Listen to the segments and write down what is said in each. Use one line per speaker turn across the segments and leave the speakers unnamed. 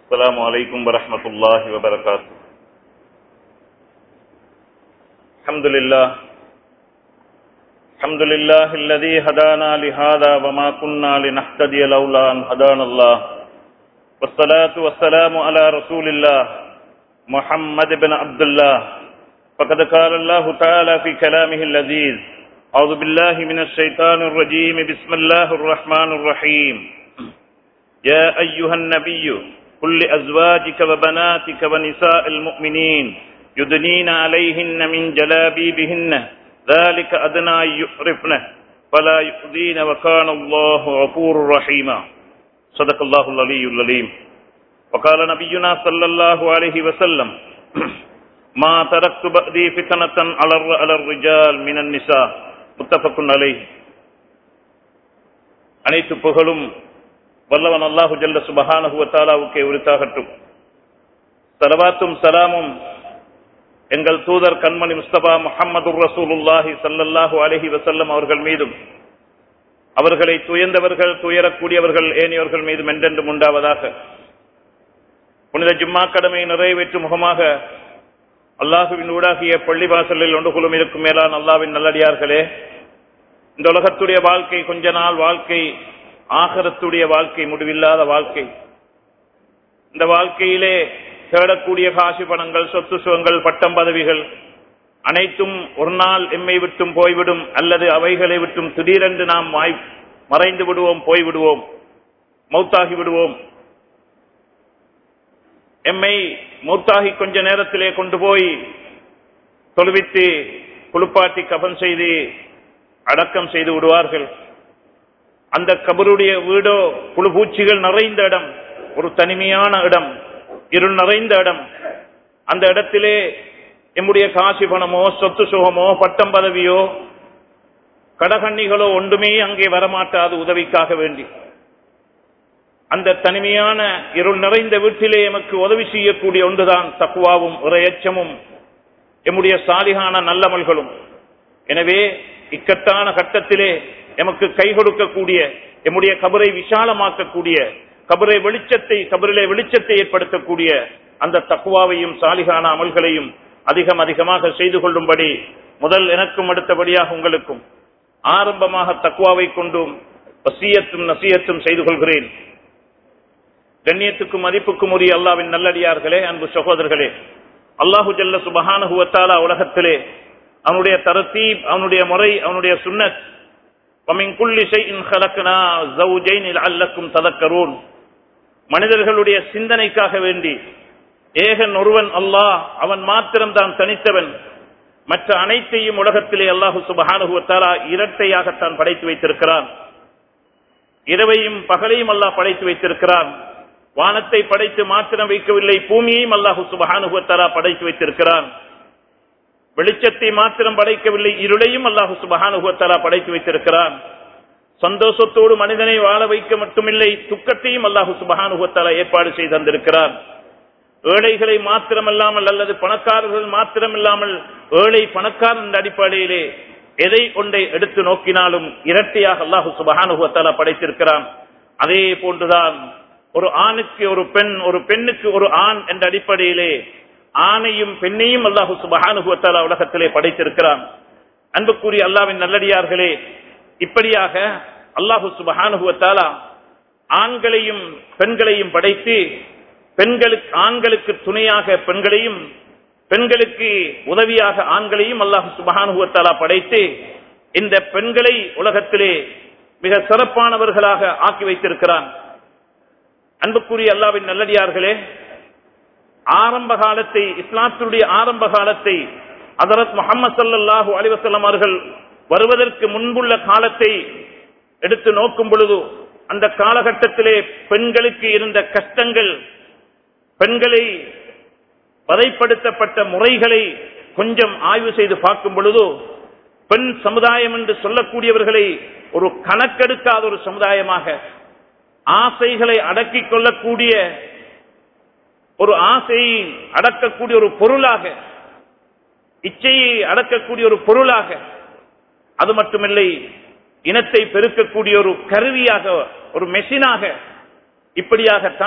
السلام عليكم ورحمة الله وبركاته الحمد لله الحمد لله الذي هدانا لهذا وما كنا لنهتدي لولا أن هدانا الله والصلاة والسلام على رسول الله محمد بن عبد الله فقد قال الله تعالى في كلامه اللذيذ أعوذ بالله من الشيطان الرجيم بسم الله الرحمن الرحيم يا أيها النبي قل لأزواجك وبناتك ونساء المؤمنين يدنين عليهن من جلابيبهن ذلك أدنى أن يعرفن فلا يؤذين وكان الله غفور رحيما صدق الله العلي العليم وقال نبينا صلى الله عليه وسلم ما تركت بعدي فتنة على على الرجال من النساء متفق عليه அனைத்து புகழும் வல்லவன் அல்லாஹு ஜல்ல சுபஹானஹு வத்தாலாவுக்கே உரித்தாகட்டும் சலவாத்தும் சலாமும் எங்கள் தூதர் கண்மணி முஸ்தபா முஹம்மது ரசூலுல்லாஹி சல்லல்லாஹு அலஹி வசல்லம் அவர்கள் மீதும் அவர்களை துயர்ந்தவர்கள் துயரக்கூடியவர்கள் ஏனியவர்கள் மீதும் என்றென்றும் உண்டாவதாக புனித ஜும்மா கடமை நிறைவேற்றும் முகமாக அல்லாஹுவின் ஊடாகிய பள்ளிவாசலில் ஒன்று குழும் இருக்கும் மேலான் அல்லாவின் நல்லடியார்களே இந்த உலகத்துடைய வாழ்க்கை கொஞ்ச நாள் வாழ்க்கை ஆகரத்துடைய வாழ்க்கை முடிவில்லாத வாழ்க்கை இந்த வாழ்க்கையிலே தேடக்கூடிய காசு பணங்கள் சொத்து சுகங்கள் பட்டம் பதவிகள் அனைத்தும் ஒரு நாள் எம்மை விட்டும் போய்விடும் அல்லது அவைகளை விட்டும் திடீரென்று நாம் மறைந்து விடுவோம் போய்விடுவோம் மௌத்தாகி விடுவோம் எம்மை மூத்தாகி கொஞ்ச நேரத்திலே கொண்டு போய் தொழுவித்து குளிப்பாட்டி கபன் செய்து அடக்கம் செய்து விடுவார்கள் அந்த கபருடைய வீடோ புழுபூச்சிகள் நிறைந்த இடம் ஒரு தனிமையான இடம் இருள் நிறைந்த இடம் அந்த இடத்திலே எம்முடைய காசி பணமோ சொத்து சுகமோ பட்டம் பதவியோ கடகண்ணிகளோ ஒன்றுமே அங்கே வரமாட்டாது உதவிக்காக வேண்டி அந்த தனிமையான இருள் நிறைந்த வீட்டிலே எமக்கு உதவி செய்யக்கூடிய ஒன்றுதான் தக்குவாவும் இறையச்சமும் எம்முடைய சாலிகான நல்லமல்களும் எனவே இக்கட்டான கட்டத்திலே எமக்கு கை கொடுக்கக்கூடிய எம்முடைய கபரை விசாலமாக்கக்கூடிய கபரை வெளிச்சத்தை கபரிலே வெளிச்சத்தை ஏற்படுத்தக்கூடிய அந்த தக்குவாவையும் சாலிகான அமல்களையும் அதிகம் அதிகமாக செய்து கொள்ளும்படி முதல் எனக்கும் அடுத்தபடியாக உங்களுக்கும் ஆரம்பமாக தக்குவாவை கொண்டும் வசியத்தும் நசியத்தும் செய்து கொள்கிறேன் கண்ணியத்துக்கும் மதிப்புக்கும் உரிய அல்லாவின் நல்லடியார்களே அன்பு சகோதரர்களே அல்லாஹு ஜல்ல சுபஹானுவத்தாலா உலகத்திலே அவனுடைய தரத்தீப் அவனுடைய முறை அவனுடைய சுன்னத் மனிதர்களுடைய சிந்தனைக்காக வேண்டி ஏகன் ஒருவன் அல்லாஹ் அவன் மாத்திரம் தான் தனித்தவன் மற்ற அனைத்தையும் உலகத்திலே அல்லாஹு சுபஹானுவத்தாலா இரட்டையாகத்தான் படைத்து வைத்திருக்கிறான் இரவையும் பகலையும் அல்லாஹ் படைத்து வைத்திருக்கிறான் வானத்தை படைத்து மாத்திரம் வைக்கவில்லை பூமியையும் அல்லாஹு சுபஹானுவத்தாலா படைத்து வைத்திருக்கிறான் வெளிச்சத்தை மாத்திரம் படைக்கவில்லை இருளையும் அல்லாஹு சுபஹானுவத்தாலா படைத்து வைத்திருக்கிறான் சந்தோஷத்தோடு மனிதனை வாழ வைக்க மட்டுமில்லை துக்கத்தையும் அல்லாஹு சுபஹானுவத்தாலா ஏற்பாடு செய்து தந்திருக்கிறான் ஏழைகளை மாத்திரமல்லாமல் அல்லது பணக்காரர்கள் மாத்திரமில்லாமல் ஏழை பணக்காரன் என்ற அடிப்படையிலே எதை ஒன்றை எடுத்து நோக்கினாலும் இரட்டையாக அல்லாஹு சுபஹானுவத்தாலா படைத்திருக்கிறான் அதே போன்றுதான் ஒரு ஆணுக்கு ஒரு பெண் ஒரு பெண்ணுக்கு ஒரு ஆண் என்ற அடிப்படையிலே ஆணையும் பெண்ணையும் அல்லாஹு சுபஹானுகுவத்தாலா உலகத்திலே படைத்திருக்கிறான் அன்புக்குரிய அல்லாவின் நல்லடியார்களே இப்படியாக அல்லாஹு சுபஹானுகுவத்தாலா ஆண்களையும் பெண்களையும் படைத்து பெண்களுக்கு ஆண்களுக்கு துணையாக பெண்களையும் பெண்களுக்கு உதவியாக ஆண்களையும் அல்லாஹு சுபஹானுகுவத்தாலா படைத்து இந்த பெண்களை உலகத்திலே மிக சிறப்பானவர்களாக ஆக்கி வைத்திருக்கிறான் அன்புக்குரிய அல்லாவின் நல்லடியார்களே ஆரம்ப காலத்தை இஸ்லாத்துடைய ஆரம்ப காலத்தை அதரத் முகமது சல்லாஹூ அலிவசல்லம் அவர்கள் வருவதற்கு முன்புள்ள காலத்தை எடுத்து நோக்கும் பொழுது அந்த காலகட்டத்திலே பெண்களுக்கு இருந்த கஷ்டங்கள் பெண்களை வதைப்படுத்தப்பட்ட முறைகளை கொஞ்சம் ஆய்வு செய்து பார்க்கும் பொழுது பெண் சமுதாயம் என்று சொல்லக்கூடியவர்களை ஒரு கணக்கெடுக்காத ஒரு சமுதாயமாக ஆசைகளை அடக்கிக் கொள்ளக்கூடிய ஒரு ஆசையை அடக்கக்கூடிய ஒரு பொருளாக இச்சையை அடக்கக்கூடிய ஒரு பொருளாக அது மட்டுமில்லை இனத்தை பெருக்கக்கூடிய ஒரு கருவியாக ஒரு மெஷினாக இப்படியாகத்தான்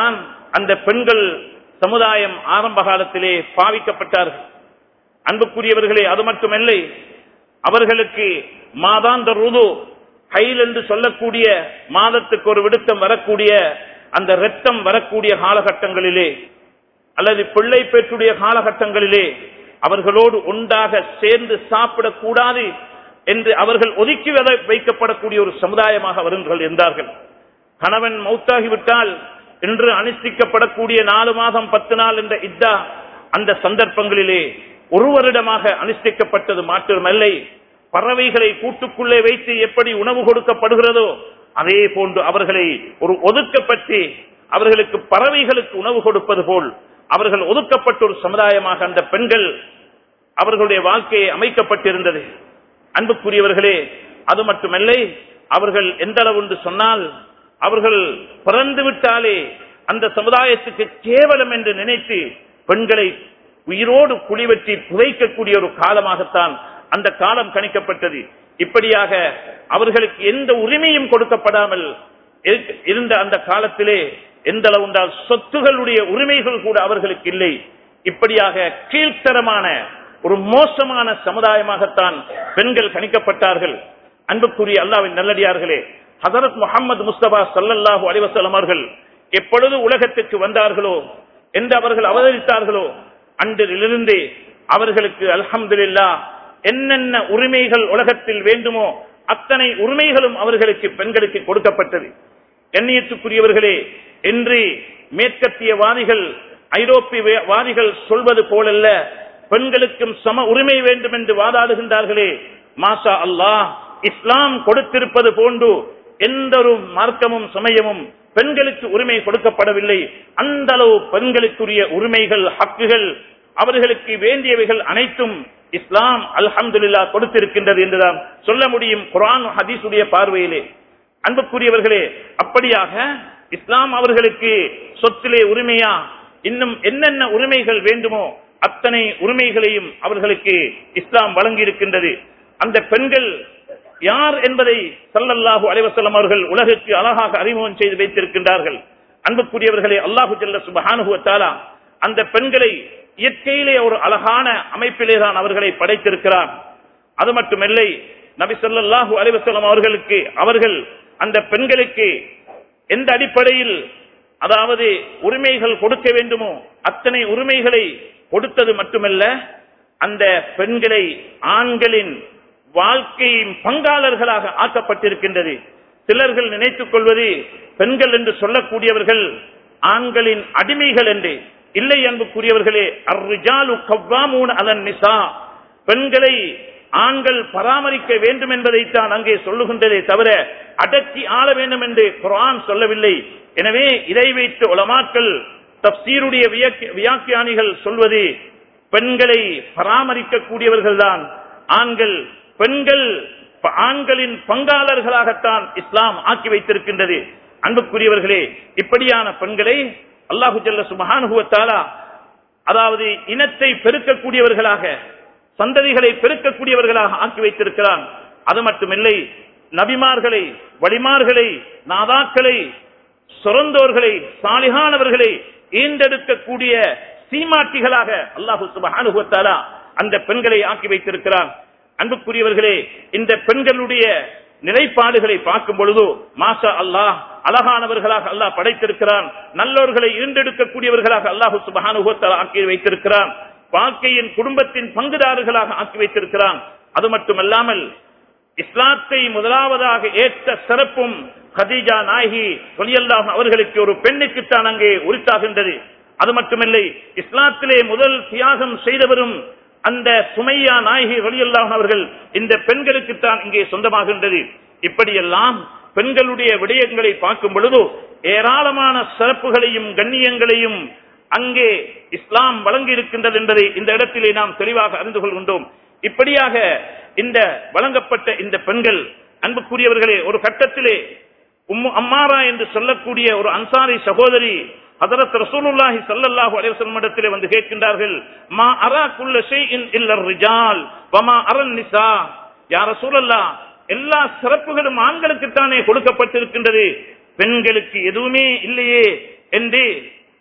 அந்த பெண்கள் சமுதாயம் ஆரம்ப காலத்திலே பாவிக்கப்பட்டார்கள் அன்புக்குரியவர்களே அது மட்டுமல்லை அவர்களுக்கு மாதாந்த ருது கைல் என்று சொல்லக்கூடிய மாதத்துக்கு ஒரு விடுத்தம் வரக்கூடிய அந்த இரத்தம் வரக்கூடிய காலகட்டங்களிலே அல்லது பிள்ளை பெற்றுடைய காலகட்டங்களிலே அவர்களோடு ஒன்றாக சேர்ந்து சாப்பிடக்கூடாது என்று அவர்கள் ஒதுக்கி வத- வைக்கப்படக்கூடிய ஒரு சமுதாயமாக அவர்கள் இருந்தார்கள் கணவன் மௌத்தாகிவிட்டால் இன்று அனுஷ்டிக்கப்படக்கூடிய நாலு மாதம் பத்து நாள் என்ற இத்தா அந்த சந்தர்ப்பங்களிலே ஒரு வருடமாக அனுஷ்டிக்கப்பட்டது மாற்றமல்லை பறவைகளை கூட்டுக்குள்ளே வைத்து எப்படி உணவு கொடுக்கப்படுகிறதோ அதே போன்று அவர்களை ஒரு ஒதுக்கப்பட்டு அவர்களுக்கு பறவைகளுக்கு உணவு கொடுப்பது போல் அவர்கள் ஒதுக்கப்பட்ட ஒரு சமுதாயமாக அந்த பெண்கள் அவர்களுடைய வாழ்க்கையை அமைக்கப்பட்டிருந்தது அன்புக்குரியவர்களே அது மட்டுமல்லை அவர்கள் எந்த அளவு என்று சொன்னால் அவர்கள் பிறந்து விட்டாலே அந்த சமுதாயத்துக்கு கேவலம் என்று நினைத்து பெண்களை உயிரோடு குழிவெற்றி புதைக்கக்கூடிய ஒரு காலமாகத்தான் அந்த காலம் கணிக்கப்பட்டது இப்படியாக அவர்களுக்கு எந்த உரிமையும் கொடுக்கப்படாமல் இருக்க- இருந்த அந்த காலத்திலே எந்த அளவு என்றால் சொத்துகளுடைய உரிமைகள் கூட அவர்களுக்கு இல்லை இப்படியாக கீழ்த்தரமான ஒரு மோசமான சமுதாயமாகத்தான் பெண்கள் கணிக்கப்பட்டார்கள் அன்புக்குரிய அல்லாவின் நல்லடியார்களே ஹசரத் முகமது முஸ்தபா சல்லல்லாஹு அலிவசலம் அவர்கள் எப்பொழுது உலகத்துக்கு வந்தார்களோ என்று அவர்கள் அவதரித்தார்களோ அன்றிலிருந்தே அவர்களுக்கு அல்ஹம்துலில்லா என்னென்ன உரிமைகள் உலகத்தில் வேண்டுமோ அத்தனை உரிமைகளும் அவர்களுக்கு பெண்களுக்கு கொடுக்கப்பட்டது எண்ணியத்துக்குரியவர்களே என்று மேற்கத்திய வாதிகள் ஐரோப்பிய வே- வாதிகள் சொல்வது போலல்ல பெண்களுக்கும் சம உரிமை வேண்டும் என்று வாதாடுகின்றார்களே மாஷா அல்லாஹ் இஸ்லாம் கொடுத்திருப்பது போன்று எந்த ஒரு மார்க்கமும் சமயமும் பெண்களுக்கு உரிமை கொடுக்கப்படவில்லை அந்த அளவு பெண்களுக்குரிய உரிமைகள் ஹக்குகள் அவர்களுக்கு வேண்டியவைகள் அனைத்தும் இஸ்லாம் அல்ஹம்துலில்லா கொடுத்திருக்கின்றது என்றுதான் சொல்ல முடியும் குர்ஆன் ஹதீஸுடைய பார்வையிலே அன்புக்குரியவர்களே அப்படியாக இஸ்லாம் அவர்களுக்கு சொத்திலே உரிமையா இன்னும் என்னென்ன உரிமைகள் வேண்டுமோ அத்தனை உரிமைகளையும் அவர்களுக்கு இஸ்லாம் வழங்கி இருக்கின்றது அந்த பெண்கள் யார் என்பதை சல்லல்லாஹு அலைவசல்லம் அவர்கள் உலகுக்கு அழகாக அறிமுகம் செய்து வைத்திருக்கின்றார்கள் அன்புக்குரியவர்களே அல்லாஹு ஜல்ல சுபஹானுஹு வ தஆலா அந்த பெண்களை இயற்கையிலே ஒரு அழகான அமைப்பிலே தான் அவர்களை படைத்திருக்கிறார் அது மட்டுமில்லை நபி ஸல்லல்லாஹு அலைஹி வஸல்லம் அவர்களுக்கு அவர்கள் அந்த பெண்களுக்கு எந்த அடிப்படையில் அதாவது உரிமைகள் கொடுக்க வேண்டுமோ அத்தனை உரிமைகளை கொடுத்தது மட்டுமல்ல அந்த பெண்களை ஆண்களின் வாழ்க்கையின் பங்காளர்களாக ஆக்கப்பட்டிருக்கின்றது சிலர்கள் நினைத்துக் கொள்வது பெண்கள் என்று சொல்லக்கூடியவர்கள் ஆண்களின் அடிமைகள் என்று இல்லை அன்புக்குரியவர்களே அர்ரிஜாலு கவ்வாமூன் அலன் நிசா பெண்களை ஆண்கள் பராமரிக்க வேண்டும் என்பதைத்தான் அங்கே சொல்லுகின்றதே தவிர அடக்கி ஆள வேண்டும் என்று குர்ஆன் சொல்லவில்லை எனவே இதை வைத்து உலமாக்கள் தப்சீருடைய வியாக்கி- வியாக்கியானிகள் சொல்வது பெண்களை பராமரிக்கக்கூடியவர்கள் தான் ஆண்கள் பெண்கள் ப- ஆண்களின் பங்காளர்களாகத்தான் இஸ்லாம் ஆக்கி வைத்திருக்கின்றது அன்புக்குரியவர்களே இப்படியான பெண்களை அல்லாஹு ஜல்ல சுபஹானுகுவத்தாலா அதாவது இனத்தை பெருக்கக்கூடியவர்களாக சந்ததிகளை பெருக்கக்கூடியவர்களாக ஆக்கி வைத்திருக்கிறான் அது மட்டுமில்லை நபிமார்களை வழிமார்களை நாதாக்களை சுரந்தோர்களை சாலிகானவர்களை ஈண்டெடுக்கக்கூடிய சீமாட்டிகளாக அல்லாஹு சுபஹானுகுவத்தாலா அந்த பெண்களை ஆக்கி வைத்திருக்கிறான் அன்புக்குரியவர்களே இந்த பெண்களுடைய நிலைப்பாடுகளை பார்க்கும் பொழுது மாஷா அல்லாஹ் அழகானவர்களாக அல்லாஹ் படைத்திருக்கிறான் நல்லோர்களை ஈண்டெடுக்கக்கூடியவர்களாக அல்லாஹு சுபஹானுகோத்தால் ஆக்கி வைத்திருக்கிறான் வாழ்க்கையின் குடும்பத்தின் பங்குதாரர்களாக ஆக்கி வைத்திருக்கிறான் அது மட்டுமல்லாமல் இஸ்லாத்தை முதலாவதாக ஏற்ற சிறப்பும் ஹதீஜா நாயகி சொல்லியல்லாம் அவர்களுக்கு ஒரு பெண்ணுக்குத்தான் அங்கே உரித்தாகின்றது அது மட்டுமில்லை இஸ்லாத்திலே முதல் தியாகம் செய்தவரும் அந்த சுமையா நாயகி வழியெல்லாம் அவர்கள் இந்த பெண்களுக்குத்தான் இங்கே சொந்தமாகின்றது இப்படியெல்லாம் பெண்களுடைய விடயங்களை பார்க்கும் பொழுது ஏராளமான சிறப்புகளையும் கண்ணியங்களையும் அங்கே இஸ்லாம் வழங்கி இருக்கின்றது என்பதை இந்த இடத்திலே நாம் தெளிவாக அறிந்து கொள்கின்றோம் இப்படியாக இந்த வழங்கப்பட்ட இந்த பெண்கள் அன்புக்குரியவர்களே ஒரு கட்டத்திலே உம்மு அம்மாரா என்று சொல்லக்கூடிய ஒரு அன்சாரி சகோதரி ஹதரத் ரசூலுல்லாஹி ஸல்லல்லாஹு அலைஹி வஸல்லம் இடத்திலே வந்து கேட்கின்றார்கள் மா அரா குல்ல ஷைஇன் இல்ல ரிஜால் வமா அரன் நிசா யா ரசூலல்லாஹ் எல்லா சிறப்புகளும் ஆண்களுக்குத்தானே கொடுக்கப்பட்டிருக்கின்றது பெண்களுக்கு எதுவுமே இல்லையே என்று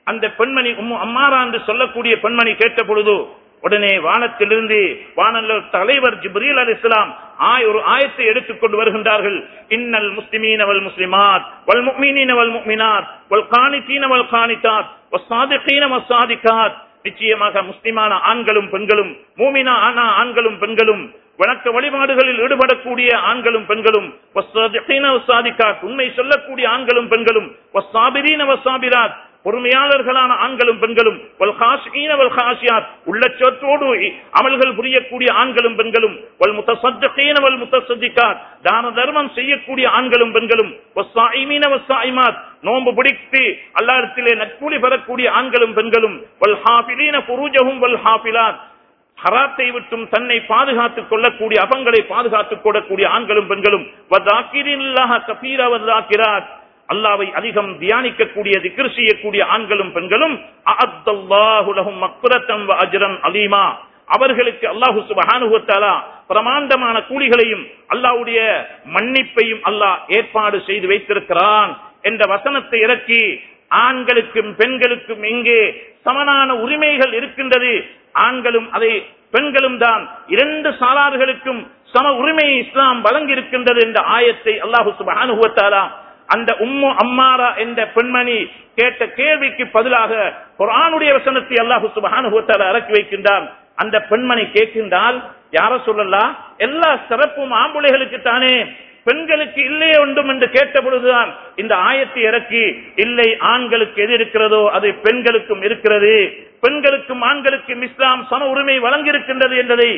அந்த பெண்மணி உம்மு அம்மாரா என்று சொல்லக்கூடிய பெண்மணி கேட்ட பொழுது உடனே வானத்திலிருந்து வானல்ல தலைவர் ஜிப்ரீல் அலி இஸ்லாம் ஒரு ஆயத்தை எடுத்துக்கொண்டு வருகின்றார்கள் இன்னல் முஸ்லிமீன வல் முஸ்லிமாத் வல் முக்மீனீன வல் முக்மினாத் வல் காணித்தீன வல் காணித்தாத் வஸ்ஸாதிகீன வஸ்ஸாதிகாத் நிச்சயமாக முஸ்லிமான ஆண்களும் பெண்களும் மூமினா ஆனா ஆண்களும் பெண்களும் வணக்க வழிபாடுகளில் ஈடுபடக்கூடிய ஆண்களும் பெண்களும் வஸ்ஸாதிகீன வஸ்ஸாதிகாத் உண்மை சொல்லக்கூடிய ஆண்களும் பெண்களும் வஸ்ஸாபிரீன வஸ்ஸாபிராத் பொறுமையாளர்களான ஆண்களும் பெண்களும் வல் ஹாஷீன வல் ஹாஷியாத் உள்ளச்சோற்றோடு அமல்கள் புரியக்கூடிய ஆண்களும் பெண்களும் வல் முத்தசத்தீன வல் முத்தசத்திகாத் தான தர்மம் செய்யக்கூடிய ஆண்களும் பெண்களும் வஸ்ஸாயிமீன வஸ்ஸாயிமாத் நோன்பு பிடித்து அல்லாஹ்விடத்திலே நற்கூலி பெறக்கூடிய ஆண்களும் பெண்களும் வல் ஹாஃபிலீன ஃபுரூஜஹும் வல் ஹாஃபிலாத் ஹராத்தை விட்டும் தன்னை பாதுகாத்துக் கொள்ளக்கூடிய அபங்களை பாதுகாத்துக் கொள்ளக்கூடிய ஆண்களும் பெண்களும் வதாக்கிரில்லாஹ கபீரா வதாக்கிராத் அல்லாவை அதிகம் தியானிக்கக்கூடிய திக்ர் செய்யக்கூடிய ஆண்களும் பெண்களும் அஅத்தல்லாஹு லஹும் மக்ஃபிரத்தன் வ அஜ்ரன் அலீமா அவர்களுக்கு அல்லாஹு சுப்ஹானஹு வ தஆலா பிரமாண்டமான கூலிகளையும் அல்லாஹ்வுடைய மன்னிப்பையும் அல்லாஹ் ஏற்பாடு செய்து வைத்திருக்கிறான் என்ற வசனத்தை இறக்கி ஆண்களுக்கும் பெண்களுக்கும் எங்கே சமனான உரிமைகள் இருக்கின்றது ஆண்களும் அதை பெண்களும் தான் இரண்டு சாரார்களுக்கும் சம உரிமையை இஸ்லாம் வழங்கி இருக்கின்றது என்ற ஆயத்தை அல்லாஹு சுப்ஹானஹு வ தஆலா அந்த உம்மு அம்மாரா என்ற பெண்மணி கேட்ட கேள்விக்கு பதிலாக குர்ஆனுடைய வசனத்தை அல்லாஹு சுப்ஹானஹு வ தஆலா இறக்கி வைக்கின்றான் அந்த பெண்மணி கேட்கின்றால் யார சொல்லலாம் எல்லா சிறப்பும் ஆம்புளைகளுக்கு தானே பெண்களுக்கு இல்லையே ஒன்றும் என்று கேட்ட பொழுதுதான் இந்த ஆயத்தை இறக்கி இல்லை ஆண்களுக்கு எது இருக்கிறதோ அது பெண்களுக்கும் இருக்கிறது பெண்களுக்கும் ஆண்களுக்கும் இஸ்லாம் சம உரிமை வழங்கியிருக்கின்றது என்பதை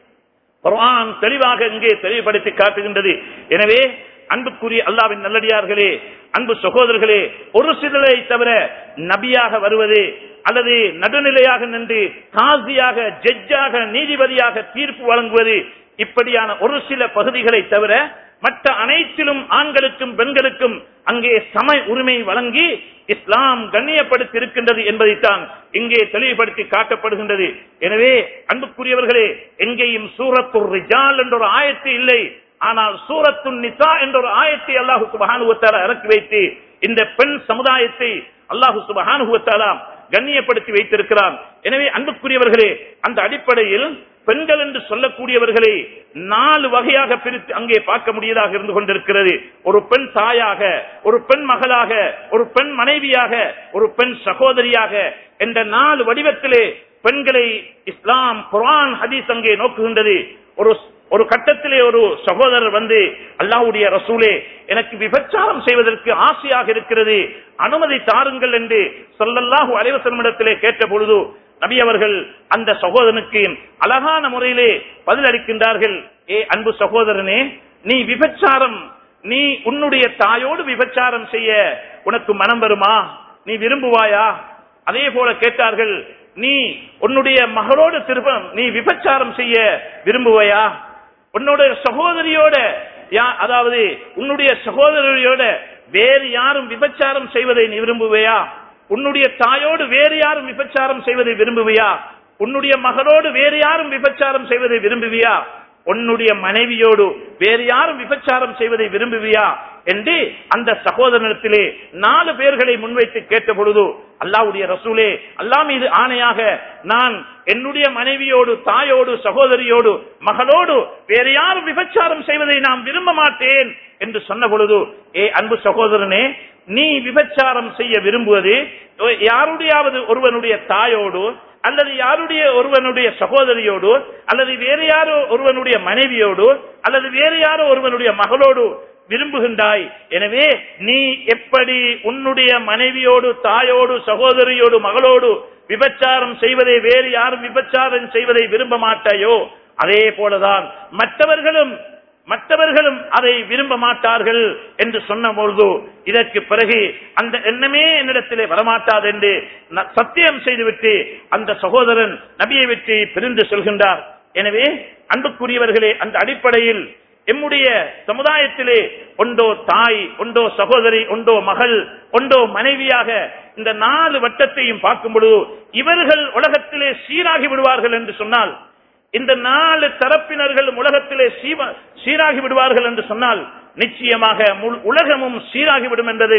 குர்ஆன் தெளிவாக இங்கே தெளிவுபடுத்தி காட்டுகின்றது எனவே அன்புக்குரிய அல்லாவின் நல்லடியார்களே அன்பு சகோதரர்களே ஒரு சிலரை தவிர நபியாக வருவது அல்லது நடுநிலையாக நின்று காசியாக ஜட்ஜாக நீதிபதியாக தீர்ப்பு வழங்குவது இப்படியான ஒரு சில பகுதிகளை தவிர மற்ற அனைத்திலும் ஆண்களுக்கும் பெண்களுக்கும் அங்கே சம உரிமை வழங்கி இஸ்லாம் கண்ணியப்படுத்தி இருக்கின்றது என்பதைத்தான் இங்கே தெளிவுபடுத்தி காட்டப்படுகின்றது எனவே அன்புக்குரியவர்களே எங்கேயும் சூரத்துர் ரிஜால் என்ற ஒரு ஆயத்து இல்லை ஆனால் சூரத்து நிசா என்ற ஒரு ஆயத்தை அல்லாஹு சுபஹானுவத்தாலா இறக்கி வைத்து இந்த பெண் சமுதாயத்தை அல்லாஹு சுபஹானுவத்தாலா கண்ணியப்படுத்தி வைத்திருக்கிறான் எனவே அன்புக்குரியவர்களே அந்த அடிப்படையில் பெண்கள் என்று சொல்லக்கூடியவர்களை நாலு வகையாக பிரித்து அங்கே பார்க்க முடியதாக இருந்து கொண்டிருக்கிறது ஒரு பெண் தாயாக ஒரு பெண் மகளாக ஒரு பெண் மனைவியாக ஒரு பெண் சகோதரியாக என்ற நாலு வடிவத்திலே பெண்களை இஸ்லாம் குரான் ஹதீஸ் அங்கே நோக்குகின்றது ஒரு ஒரு கட்டத்திலே ஒரு சகோதரர் வந்து அல்லாவுடைய ரசூலே எனக்கு விபச்சாரம் செய்வதற்கு ஆசையாக இருக்கிறது அனுமதி தாருங்கள் என்று சொல்லல்லாஹு அலைவசனிடத்திலே கேட்ட பொழுது நபி அவர்கள் அந்த சகோதரனுக்கு அழகான முறையிலே பதிலளிக்கின்றார்கள் ஏ அன்பு சகோதரனே நீ விபச்சாரம் நீ உன்னுடைய தாயோடு விபச்சாரம் செய்ய உனக்கு மனம் வருமா நீ விரும்புவாயா அதே போல கேட்டார்கள் நீ உன்னுடைய மகளோடு திருப்பம் நீ விபச்சாரம் செய்ய விரும்புவையா உன்னுடைய சகோதரியோட யா- அதாவது உன்னுடைய சகோதரியோட வேறு யாரும் விபச்சாரம் செய்வதை நீ விரும்புவையா உன்னுடைய தாயோடு வேறு யாரும் விபச்சாரம் செய்வதை விரும்புவியா உன்னுடைய மகளோடு வேறு யாரும் விபச்சாரம் செய்வதை விரும்புவியா உன்னுடைய மனைவியோடு வேறு யாரும் விபச்சாரம் செய்வதை விரும்புவியா என்று அந்த சகோதரத்திலே நாலு பேர்களை முன்வைத்து கேட்ட பொழுது அல்லாவுடைய ரசூலே அல்லா மீது ஆணையாக நான் என்னுடைய மனைவியோடு தாயோடு சகோதரியோடு மகளோடு வேறு யாரும் விபச்சாரம் செய்வதை நான் விரும்ப மாட்டேன் என்று சொன்ன பொழுது ஏ அன்பு சகோதரனே நீ விபச்சாரம் செய்ய விரும்புவது யாருடையாவது ஒருவனுடைய தாயோடு அல்லது யாருடைய ஒருவனுடைய சகோதரியோடு அல்லது வேறு யாரோ ஒருவனுடைய மனைவியோடு அல்லது வேறு யாரோ ஒருவனுடைய மகளோடு விரும்புகின்றாய் எனவே நீ எப்படி உன்னுடைய மனைவியோடு தாயோடு சகோதரியோடு மகளோடு விபச்சாரம் செய்வதை வேறு யாரும் விபச்சாரம் செய்வதை விரும்ப மாட்டாயோ அதே போலதான் மற்றவர்களும் மற்றவர்களும் அதை விரும்ப மாட்டார்கள் என்று சொன்ன பொழுது இதற்கு பிறகு அந்த எண்ணமே என்னிடத்திலே வரமாட்டாது என்று ந- சத்தியம் செய்துவிட்டு அந்த சகோதரன் நபியை விட்டு பிரிந்து செல்கின்றார் எனவே அன்புக்குரியவர்களே அந்த அடிப்படையில் எம்முடைய சமுதாயத்திலே ஒன்றோ தாய் ஒன்றோ சகோதரி ஒன்றோ மகள் ஒன்றோ மனைவியாக இந்த நாலு வட்டத்தையும் பார்க்கும் பொழுது இவர்கள் உலகத்திலே சீராகி விடுவார்கள் என்று சொன்னால் இந்த நாலு தரப்பினர்கள் உலகத்திலே சீவ- சீராகி விடுவார்கள் என்று சொன்னால் நிச்சயமாக முழு உலகமும் சீராகிவிடும் என்பதில்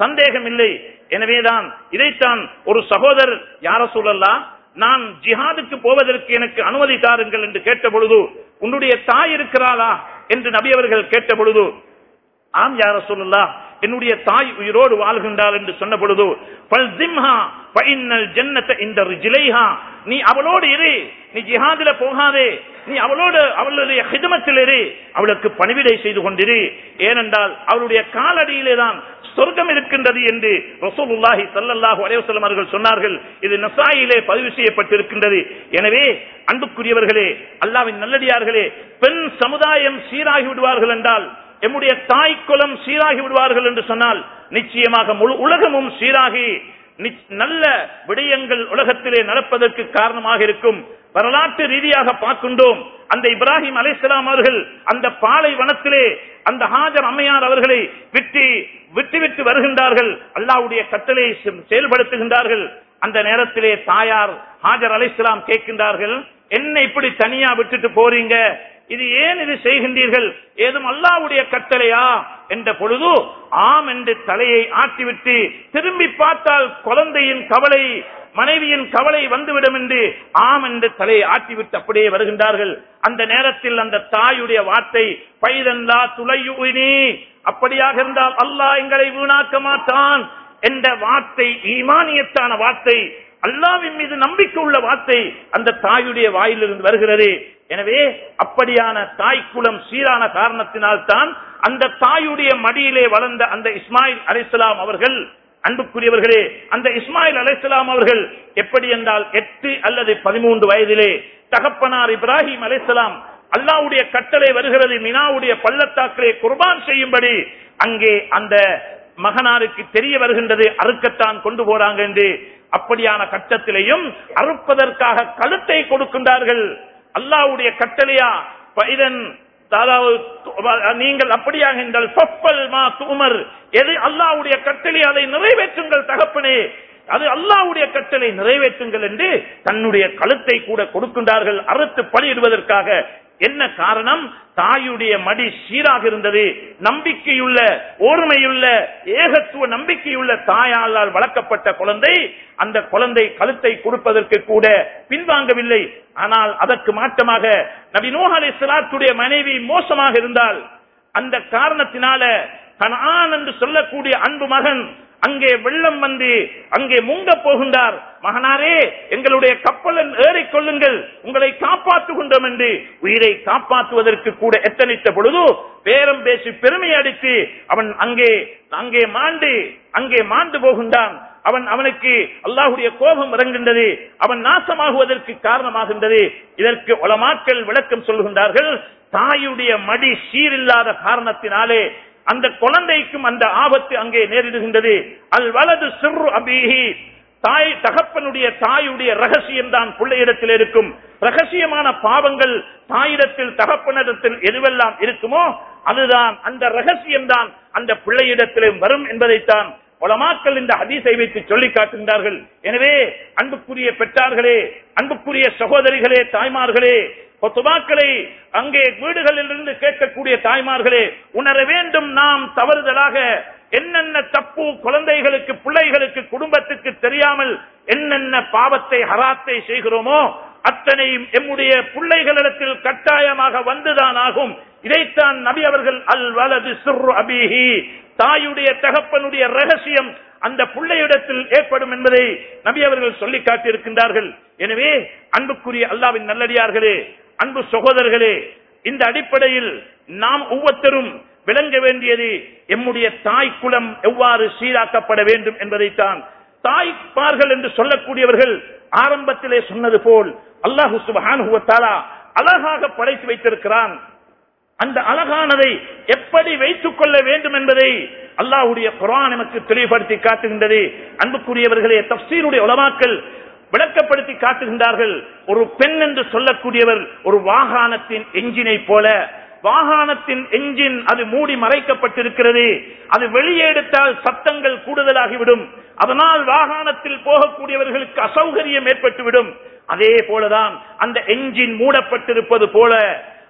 சந்தேகம் இல்லை எனவேதான் இதைத்தான் ஒரு சகோதரர் யார சொல்லலாம் நான் ஜிஹாதுக்கு போவதற்கு எனக்கு அனுமதி தாருங்கள் என்று கேட்ட பொழுது உன்னுடைய தாய் இருக்கிறாளா என்று நபி அவர்கள் கேட்ட பொழுது ஆம் யார சொல்லலாம் என்னுடைய தாய் உயிரோடு வாழ்கின்றாள் என்று சொன்ன பொழுது "ஃபல்சிம்ஹா ஃபஇன்னல் ஜன்னத இந்த ரிஜ்லைஹா." நீ அவளோடு இரு நீ ஜிஹாதில போகாதே நீ அவளோடு அவளுடைய ஹிதமத்தில் இரு அவளுக்கு பணிவிடை செய்து கொண்டிரு ஏனென்றால் அவளுடைய காலடியிலே தான் சொர்க்கம் இருக்கின்றது என்று ரசூலுல்லாஹி ஸல்லல்லாஹு அலைஹி வஸல்லம் அவர்கள் சொன்னார்கள் இது நசாயிலே பதிவு செய்யப்பட்டிருக்கின்றது எனவே அன்புக்குரியவர்களே அல்லாஹ்வின் நல்லடியார்களே பெண் சமுதாயம் சீராகி விடுவார்கள் என்றால் எம்முடைய தாய் குலம் சீராகி விடுவார்கள் என்று சொன்னால் நிச்சயமாக முழு உலகமும் சீராகி நிச்- நல்ல விடயங்கள் உலகத்திலே நடப்பதற்கு காரணமாக இருக்கும் வரலாற்று ரீதியாக பார்க்கின்றோம் அந்த இப்ராஹிம் அலைஹிஸ்ஸலாம் அவர்கள் அந்த பாலை வனத்திலே அந்த ஹாஜர் அம்மையார் அவர்களை விட்டு விட்டு விட்டு வருகின்றார்கள் அல்லாஹ்வுடைய கட்டளை செயல்படுத்துகின்றார்கள் அந்த நேரத்திலே தாயார் ஹாஜர் அலைஹிஸ்ஸலாம் கேட்கின்றார்கள் என்ன இப்படி தனியா விட்டுட்டு போறீங்க இது ஏன் இது செய்கின்றீர்கள் ஏதும் அல்லாஹ்வுடைய கட்டளையா என்ற பொழுது ஆம் என்று தலையை ஆட்டிவிட்டு திரும்பி பார்த்தால் குழந்தையின் கவலை மனைவியின் கவலை வந்துவிடும் என்று ஆம் என்று தலையை ஆட்டிவிட்டு அப்படியே வருகின்றார்கள் அந்த நேரத்தில் அந்த தாயுடைய வார்த்தை பைதன்லா துளையுனி அப்படியாக இருந்தால் அல்லாஹ் எங்களை வீணாக்க மாட்டான் என்ற வார்த்தை ஈமானியத்தான வார்த்தை அல்லாவின் மீது நம்பிக்கை உள்ள வார்த்தை அந்த தாயுடைய வாயிலிருந்து வருகிறது எனவே அப்படியான தாய் குலம் சீரான காரணத்தினால் தான் அந்த தாயுடைய மடியிலே வளர்ந்த அந்த இஸ்மாயில் அலிஸ்லாம் அவர்கள் அன்புக்குரியவர்களே அந்த இஸ்மாயில் அலைஹிஸ்ஸலாம் அவர்கள் எப்படி என்றால் எட்டு அல்லது பதிமூன்று வயதிலே தகப்பனார் இப்ராஹிம் அலைஹிஸ்ஸலாம் அல்லாஹ்வுடைய கட்டளை வருகிறது மினாவுடைய பள்ளத்தாக்கிலே குர்பான் செய்யும்படி அங்கே அந்த மகனாருக்கு தெரிய வருகின்றது அறுக்கத்தான் கொண்டு போறாங்க என்று அப்படியான கட்டத்திலேயும் அறுப்பதற்காக கழுத்தை கொடுக்கின்றார்கள் அல்லாஹ்வுடைய கட்டளையா இதன் அதாவது நீங்கள் அப்படியாக என்றால் சொப்பல் மா துமர் எது அல்லாஹ்வுடைய கட்டளை அதை நிறைவேற்றுங்கள் தகப்பனே அது அல்லாஹ்வுடைய கட்டளை நிறைவேற்றுங்கள் என்று தன்னுடைய கழுத்தை கூட கொடுக்கின்றார்கள் அறுத்து பலியிடுவதற்காக என்ன காரணம் தாயுடைய மடி சீராக இருந்தது நம்பிக்கையுள்ள ஓர்மையுள்ள ஏகத்துவ நம்பிக்கையுள்ள தாயாளால் வளர்க்கப்பட்ட குழந்தை அந்த குழந்தை கழுத்தை கொடுப்பதற்கு கூட பின்வாங்கவில்லை ஆனால் அதற்கு மாற்றமாக நபி நூஹ் அலைஹிஸ்ஸலாத்துடைய மனைவி மோசமாக இருந்தால் அந்த காரணத்தினால கனான் என்று சொல்லக்கூடிய அன்பு மகன் அங்கே வெள்ளம் வந்து அங்கே முங்க போகின்றார் மகனாரே எங்களுடைய கப்பலில் ஏறிக்கொள்ளுங்கள் உங்களை காப்பாற்றுகின்றோம் என்று உயிரை காப்பாற்றுவதற்கு கூட எத்தனித்த பொழுது பேரம் பேசி பெருமை அடித்து அவன் அங்கே அங்கே மாண்டு அங்கே மாண்டு போகின்றான் அவன் அவனுக்கு அல்லாஹுடைய கோபம் இறங்குகின்றது அவன் நாசமாகுவதற்கு காரணமாகின்றது இதற்கு உலமாக்கள் விளக்கம் சொல்கின்றார்கள் தாயுடைய மடி சீரில்லாத காரணத்தினாலே அந்த குழந்தைக்கும் அந்த ஆபத்து அங்கே நேரிடுகின்றது அல் வலது சிறு அபிஹி தாய் தகப்பனுடைய தாயுடைய ரகசியம் தான் பிள்ளையிடத்தில் இருக்கும் ரகசியமான பாவங்கள் தாயிடத்தில் தகப்பனிடத்தில் எதுவெல்லாம் இருக்குமோ அதுதான் அந்த ரகசியம் தான் அந்த பிள்ளையிடத்திலும் வரும் என்பதைத்தான் உலமாக்கள் இந்த ஹதீஸை வைத்து சொல்லி காட்டுகின்றார்கள் எனவே அன்புக்குரிய பெற்றார்களே அன்புக்குரிய சகோதரிகளே தாய்மார்களே கொத்துமாக்களை அங்கே வீடுகளில் இருந்து கேட்கக்கூடிய தாய்மார்களே உணர வேண்டும் நாம் தவறுதலாக என்னென்ன தப்பு குழந்தைகளுக்கு பிள்ளைகளுக்கு குடும்பத்துக்கு தெரியாமல் என்னென்ன பாவத்தை ஹராத்தை செய்கிறோமோ அத்தனையும் எம்முடைய பிள்ளைகளிடத்தில் கட்டாயமாக வந்துதான் ஆகும் இதைத்தான் நபி அவர்கள் அல் வலது சிறு அபிஹி தாயுடைய தகப்பனுடைய ரகசியம் அந்த பிள்ளையிடத்தில் ஏற்படும் என்பதை நபி அவர்கள் சொல்லி காட்டியிருக்கின்றார்கள் எனவே அன்புக்குரிய அல்லாவின் நல்லடியார்களே அன்பு சகோதரர்களே இந்த அடிப்படையில் நாம் ஒவ்வொருத்தரும் விளங்க வேண்டியது எம்முடைய தாய் குலம் எவ்வாறு சீராக்கப்பட வேண்டும் என்பதைத்தான் தாய்ப்பார்கள் என்று சொல்லக்கூடியவர்கள் ஆரம்பத்திலே சொன்னது போல் அல்லாஹு சுபஹானுவத்தாலா அழகாக படைத்து வைத்திருக்கிறான் அந்த அழகானதை எப்படி வைத்துக் கொள்ள வேண்டும் என்பதை அல்லாஹ்வுடைய குரான் நமக்கு தெளிவுபடுத்தி காட்டுகின்றது அன்புக்குரியவர்களே தப்சீருடைய உலமாக்கள் விளக்கப்படுத்தி காட்டுகின்றார்கள் ஒரு பெண் என்று சொல்லக்கூடியவர் ஒரு வாகனத்தின் எஞ்சினை போல வாகனத்தின் எஞ்சின் அது மூடி மறைக்கப்பட்டிருக்கிறது அது வெளியே எடுத்தால் சத்தங்கள் கூடுதலாகிவிடும் அதனால் வாகனத்தில் போகக்கூடியவர்களுக்கு அசௌகரியம் ஏற்பட்டுவிடும் அதே போலதான் அந்த எஞ்சின் மூடப்பட்டிருப்பது போல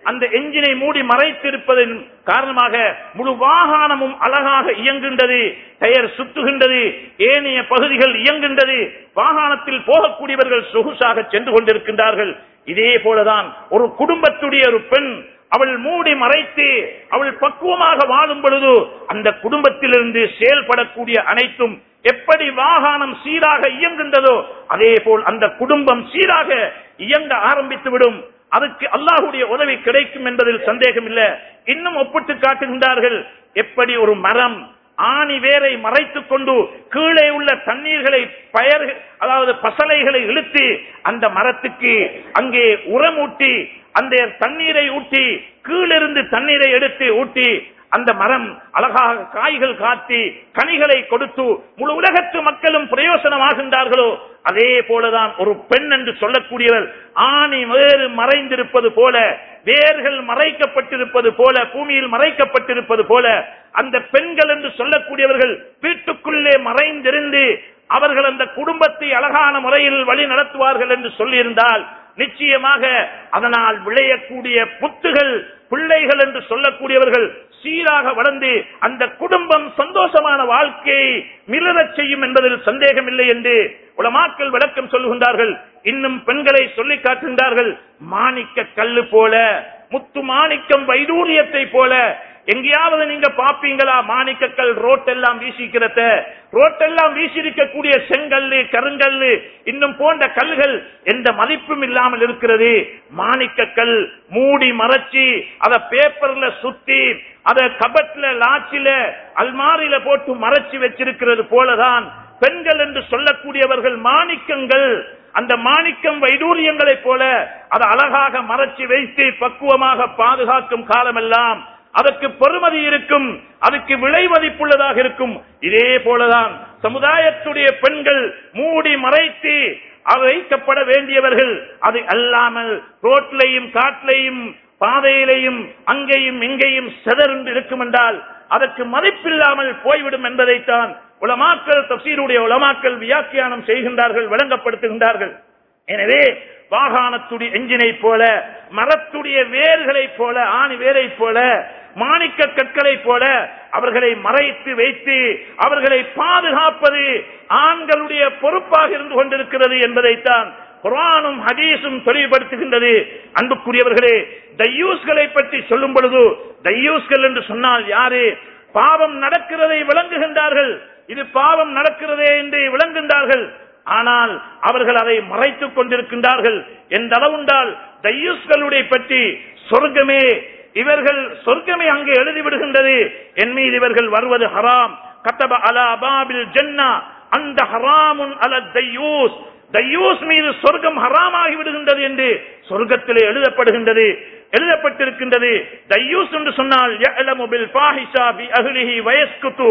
அந்த எஞ்சினை மூடி மறைத்திருப்பதன் காரணமாக முழு வாகனமும் அழகாக இயங்குகின்றது டயர் சுத்துகின்றது ஏனைய பகுதிகள் இயங்குகின்றது வாகனத்தில் போகக்கூடியவர்கள் சொகுசாக சென்று கொண்டிருக்கின்றார்கள் இதே போலதான் ஒரு குடும்பத்துடைய ஒரு பெண் அவள் மூடி மறைத்து அவள் பக்குவமாக வாழும் பொழுது அந்த குடும்பத்திலிருந்து செயல்படக்கூடிய அனைத்தும் எப்படி வாகனம் சீராக இயங்குகின்றதோ அதே போல் அந்த குடும்பம் சீராக இயங்க ஆரம்பித்துவிடும் அதுக்கு அல்லாஹுடைய உதவி கிடைக்கும் என்பதில் சந்தேகம் இல்ல இன்னும் ஒப்பிட்டு காட்டுகின்றார்கள் எப்படி ஒரு மரம் ஆணி வேரை மறைத்துக் கொண்டு கீழே உள்ள தண்ணீர்களை பயர் அதாவது பசலைகளை இழுத்து அந்த மரத்துக்கு அங்கே உரமூட்டி அந்த தண்ணீரை ஊட்டி கீழிருந்து தண்ணீரை எடுத்து ஊட்டி அந்த மரம் அழகாக காய்கள் காத்தி கனிகளை கொடுத்து முழு உலகத்து மக்களும் பிரயோசனமாகின்றார்களோ அதே போலதான் ஒரு பெண் என்று சொல்லக்கூடியவர் ஆணி வேறு மறைந்திருப்பது போல வேர்கள் மறைக்கப்பட்டிருப்பது போல பூமியில் மறைக்கப்பட்டிருப்பது போல அந்த பெண்கள் என்று சொல்லக்கூடியவர்கள் வீட்டுக்குள்ளே மறைந்திருந்து அவர்கள் அந்த குடும்பத்தை அழகான முறையில் வழி நடத்துவார்கள் என்று சொல்லியிருந்தால் நிச்சயமாக அதனால் விளையக்கூடிய புத்துகள் பிள்ளைகள் என்று சொல்லக்கூடியவர்கள் சீராக வளர்ந்து அந்த குடும்பம் சந்தோஷமான வாழ்க்கையை மிளரச் செய்யும் என்பதில் சந்தேகமில்லை என்று உலமாக்கள் விளக்கம் சொல்லுகின்றார்கள் இன்னும் பெண்களை சொல்லி காட்டுகின்றார்கள் மாணிக்க கல்லு போல முத்து மாணிக்கம் வைடூரியத்தை போல எங்கேயாவது நீங்க பாப்பீங்களா மாணிக்கக்கல் ரோட்டெல்லாம் வீசிக்கிறத ரோட்டெல்லாம் வீசியிருக்கக்கூடிய செங்கல்லு கருங்கல்லு இன்னும் போன்ற கல்லுகள் எந்த மதிப்பும் இல்லாமல் இருக்கிறது மாணிக்கக்கல் மூடி மறைச்சி அத பேப்பர்ல சுத்தி அத கபட்ல லாச்சில அல்மாரியில போட்டு மறைச்சு வச்சிருக்கிறது போலதான் பெண்கள் என்று சொல்லக்கூடியவர்கள் மாணிக்கங்கள் அந்த மாணிக்கம் வைடூரியங்களை போல அதை அழகாக மறைச்சு வைத்து பக்குவமாக பாதுகாக்கும் காலமெல்லாம் அதற்கு பெருமதி இருக்கும் அதுக்கு விலை மதிப்புள்ளதாக இருக்கும் இதே போலதான் சமுதாயத்துடைய பெண்கள் மூடி மறைத்து வைக்கப்பட வேண்டியவர்கள் அது அல்லாமல் ரோட்லையும் காட்டிலையும் பாதையிலையும் அங்கேயும் இங்கேயும் செதறிந்து இருக்கும் என்றால் அதற்கு மதிப்பில்லாமல் போய்விடும் என்பதைத்தான் உலமாக்கள் தப்சீருடைய உலமாக்கள் வியாக்கியானம் செய்கின்றார்கள் விளங்கப்படுத்துகின்றார்கள் எனவே வாகனத்துடைய எஞ்சினை போல மரத்துடைய வேர்களை போல ஆணி வேரை போல மாணிக்க கற்களை போல அவர்களை மறைத்து வைத்து அவர்களை பாதுகாப்பது ஆண்களுடைய பொறுப்பாக இருந்து கொண்டிருக்கிறது என்பதைத்தான் குரானும் ஹதீஸும் தெளிவுபடுத்துகின்றது அன்புக்குரியவர்களே தையூஸ்களை பற்றி சொல்லும் பொழுது தையூஸ்கள் என்று சொன்னால் யாரு பாவம் நடக்கிறதை விளங்குகின்றார்கள் இது பாவம் நடக்கிறதே என்று விளங்குகின்றார்கள் ஆனால் அவர்கள் அதை மறைத்துக் கொண்டிருக்கின்றார்கள் எந்த அளவுண்டால் தையூஸ்களுடைய பற்றி சொர்க்கமே இவர்கள் சொர்க்கமே அங்கே எழுதிவிடுகின்றது என் மீது இவர்கள் வருவது ஹராம் கத்தப அலா பாபில் ஜன்னா அந்த ஹராமுன் அல தையூஸ் தையூஸ் மீது சொர்க்கம் ஹராமாகி விடுகின்றது என்று சொர்க்கத்திலே எழுதப்படுகின்றது எழுதப்பட்டிருக்கின்றது தையூஸ் என்று சொன்னால் யஅலமு பில் ஃபாஹிஷா பி அஹ்லிஹி வயஸ்குது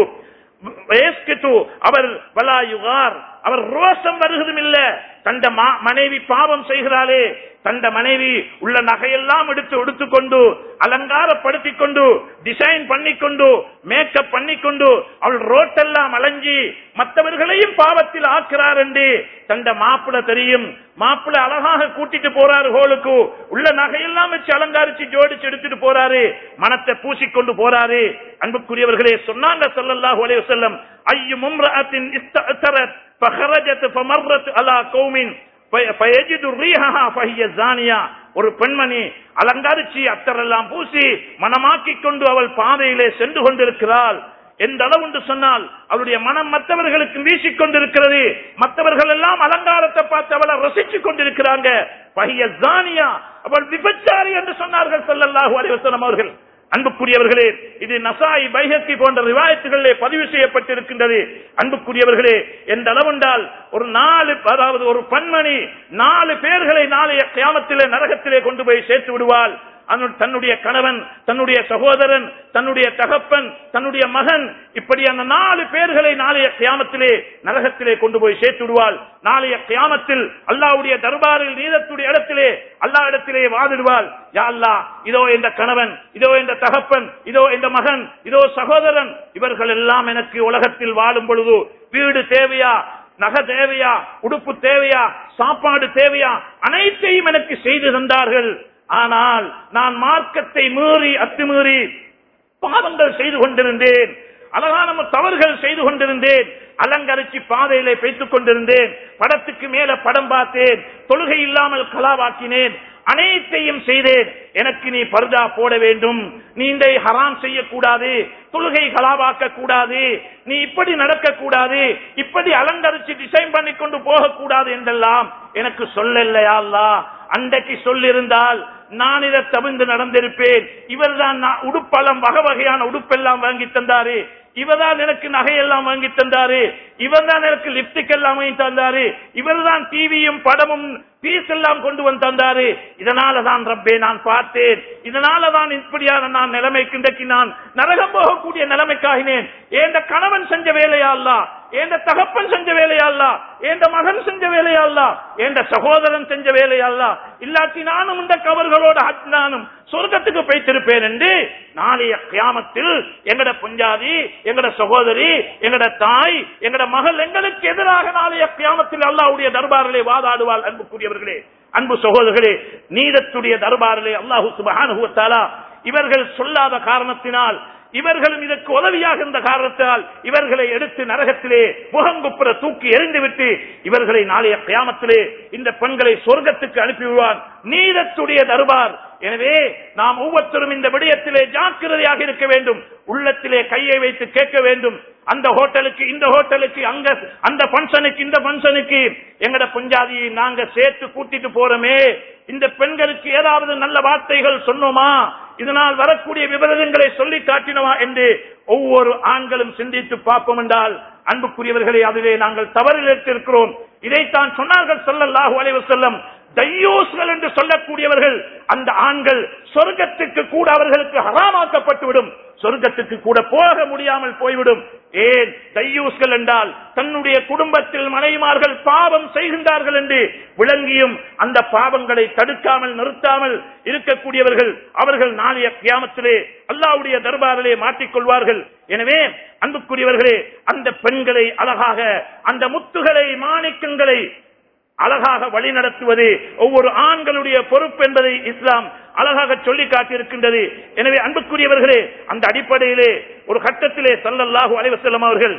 வயஸ்குது அவர் வலா யுகார் அவர் ரோஷம் வருவதும் இல்ல தந்த மனைவி பாவம் செய்கிறாளே தந்த மனைவி உள்ள நகையெல்லாம் எடுத்து உடுத்துக்கொண்டு அலங்காரப்படுத்திக் கொண்டு டிசைன் பண்ணிக்கொண்டு மேக்கப் பண்ணிக்கொண்டு அவள் ரோட்டெல்லாம் அலைஞ்சி மற்றவர்களையும் பாவத்தில் ஆக்கிறார் என்று தந்த மாப்பிள தெரியும் மாப்பிள அழகாக கூட்டிட்டு போறாரு ஹோலுக்கு உள்ள நகையெல்லாம் வச்சு அலங்காரிச்சு ஜோடிச்சு எடுத்துட்டு போறாரு மனத்தை பூசிக்கொண்டு போறாரு அன்புக்குரியவர்களே சொன்னாங்க ஸல்லல்லாஹு அலைஹி வஸல்லம் ஐயு மும்ரஅத்தின் இஸ்தஅத்தரத் ஃபஹரஜத் ஃபமர்ரத் அலா கௌமின் ஃபயஜிது ரீஹஹா ஃபஹிய ஜானியா ஒரு பெண்மணி அலங்கரிச்சு அத்தரெல்லாம் பூசி மனமாக்கிக் கொண்டு அவள் பாதையிலே சென்று கொண்டிருக்கிறாள் எந்த அளவு என்று சொன்னால் அவளுடைய மனம் மற்றவர்களுக்கு வீசிக் கொண்டிருக்கிறது மற்றவர்கள் எல்லாம் அலங்காரத்தை பார்த்து அவளை ரசித்துக் கொண்டிருக்கிறாங்க பகிய ஜானியா அவள் விபச்சாரி என்று சொன்னார்கள் ஸல்லல்லாஹு அலைஹி வஸல்லம் அவர்கள் அன்புக்குரியவர்களே இது நசாய் பைஹக்கி போன்ற ரிவாயத்துகளிலே பதிவு செய்யப்பட்டிருக்கின்றது அன்புக்குரியவர்களே எந்த அளவென்றால் ஒரு நாலு அதாவது ஒரு பெண்மணி நாலு பேர்களை நாளைய கியாமத்திலே நரகத்திலே கொண்டு போய் சேர்த்து விடுவாள் அவன் தன்னுடைய கணவன் தன்னுடைய சகோதரன் தன்னுடைய தகப்பன் தன்னுடைய மகன் இப்படி அந்த நாலு பேர்களை நாளைய கியாமத்திலே நரகத்திலே கொண்டு போய் சேர்த்து விடுவாள் நாளைய கியாமத்தில் அல்லாவுடைய தர்பாரில் நீதத்துடைய இடத்திலே அல்லா இடத்திலே வாதிடுவாள் யா அல்லா இதோ இந்த கணவன் இதோ இந்த தகப்பன் இதோ இந்த மகன் இதோ சகோதரன் இவர்கள் எல்லாம் எனக்கு உலகத்தில் வாழும் பொழுது வீடு தேவையா நகை தேவையா உடுப்பு தேவையா சாப்பாடு தேவையா அனைத்தையும் எனக்கு செய்து தந்தார்கள் ஆனால் நான் மார்க்கத்தை மீறி அத்துமீறி பாவங்கள் செய்து கொண்டிருந்தேன் அழகான தவறுகள் செய்து கொண்டிருந்தேன் அலங்கரிச்சு பாதையிலே பேசிக் கொண்டிருந்தேன் படத்துக்கு மேல படம் பார்த்தேன் தொழுகை இல்லாமல் கலாவாக்கினேன் அனைத்தையும் செய்தேன் எனக்கு நீ பர்தா போட வேண்டும் நீ இந்த ஹராம் செய்யக்கூடாது தொழுகை கலாவாக்க கூடாது நீ இப்படி நடக்க கூடாது இப்படி அலங்கரிச்சு டிசைன் பண்ணி கொண்டு போகக்கூடாது என்றெல்லாம் எனக்கு சொல்லலையா அல்லா அன்றைக்கு சொல்லிருந்தால் நான் இதை தவிர்ந்து நடந்திருப்பேன் இவர்தான் நான் உடுப்பெல்லாம் வகை வகையான உடுப்பெல்லாம் வாங்கி தந்தாரு இவர்தான் எனக்கு நகையெல்லாம் வாங்கி தந்தாரு இவர் தான் எனக்கு லிப்டிக் எல்லாம் வாங்கி தந்தாரு இவர் தான் டிவியும் படமும் பீஸ் எல்லாம் கொண்டு வந்து தந்தாரு இதனால தான் ரப்பே நான் பார்த்தேன் இதனால தான் இப்படியான நான் நிலைமைக்கு இன்றைக்கு நான் நரகம் போகக்கூடிய நிலைமைக்காகினேன் ஏந்த கணவன் செஞ்ச வேலையா அல்ல ஏந்த தகப்பன் செஞ்ச வேலையா அல்ல ஏந்த மகன் செஞ்ச வேலையா அல்ல ஏந்த சகோதரன் செஞ்ச வேலையா அல்ல இல்லாட்டி நானும் இந்த கவர்களோட நானும் சொர்க்கத்துக்கு போய்த்திருப்பேன் என்று நாளைய கியாமத்தில் எங்கட புஞ்சாதி எங்கட சகோதரி எங்கட தாய் எங்கட மகள் எங்களுக்கு எதிராக நாளைய கியாமத்தில் அல்லாவுடைய தர்பாரிலே வாதாடுவாள் அன்புக்குரியவர்களே அன்பு சகோதரர்களே நீதத்துடைய தர்பாரிலே அல்லாஹு சுபஹானுவத்தாலா இவர்கள் சொல்லாத காரணத்தினால் இவர்களும் இதற்கு உதவியாக இருந்த காரணத்தால் இவர்களை எடுத்து நரகத்திலே முகங்குப்புற தூக்கி எறிந்துவிட்டு இவர்களை நாளைய கியாமத்திலே இந்த பெண்களை சொர்க்கத்துக்கு அனுப்பிவிடுவான் நீதத்துடைய தருவார் எனவே நாம் ஒவ்வொருத்தரும் இந்த விடயத்திலே ஜாக்கிரதையாக இருக்க வேண்டும் உள்ளத்திலே கையை வைத்து கேட்க வேண்டும் அந்த ஹோட்டலுக்கு இந்த ஹோட்டலுக்கு அங்க அந்த பங்கனுக்கு இந்த பங்கனுக்கு எங்கட பஞ்சாதியை நாங்க சேர்த்து கூட்டிட்டு போறோமே இந்த பெண்களுக்கு ஏதாவது நல்ல வார்த்தைகள் சொன்னோமா இதனால் வரக்கூடிய விபரீதங்களை சொல்லி காட்டினோமா என்று ஒவ்வொரு ஆண்களும் சிந்தித்து பார்ப்போம் என்றால் அன்புக்குரியவர்களே அதிலே நாங்கள் தவறில் இருக்கிறோம் இதைத்தான் சொன்னார்கள் சொல்லல்லாஹு அலைவர் செல்லம் தையோஸ்கள் என்று சொல்லக்கூடியவர்கள் அந்த ஆண்கள் சொர்க்கத்துக்கு கூட அவர்களுக்கு ஹராமாக்கப்பட்டுவிடும் சொர்க்கத்துக்கு கூட போக முடியாமல் போய்விடும் ஏன் தையூஸ்கள் என்றால் தன்னுடைய குடும்பத்தில் மனைவிமார்கள் பாவம் செய்கின்றார்கள் என்று விளங்கியும் அந்த பாவங்களை தடுக்காமல் நிறுத்தாமல் இருக்கக்கூடியவர்கள் அவர்கள் நாளைய கியாமத்திலே அல்லாவுடைய தர்பாரிலே மாட்டிக்கொள்வார்கள் எனவே அன்புக்குரியவர்களே அந்த பெண்களை அழகாக அந்த முத்துகளை மாணிக்கங்களை அழகாக வழி நடத்துவது ஒவ்வொரு ஆண்களுடைய பொறுப்பு என்பதை இஸ்லாம் அழகாக சொல்லி காட்டியிருக்கின்றது எனவே அன்புக்குரியவர்களே அந்த அடிப்படையிலே ஒரு கட்டத்திலே சல்லல்லாஹு அலைவசல்லம் அவர்கள்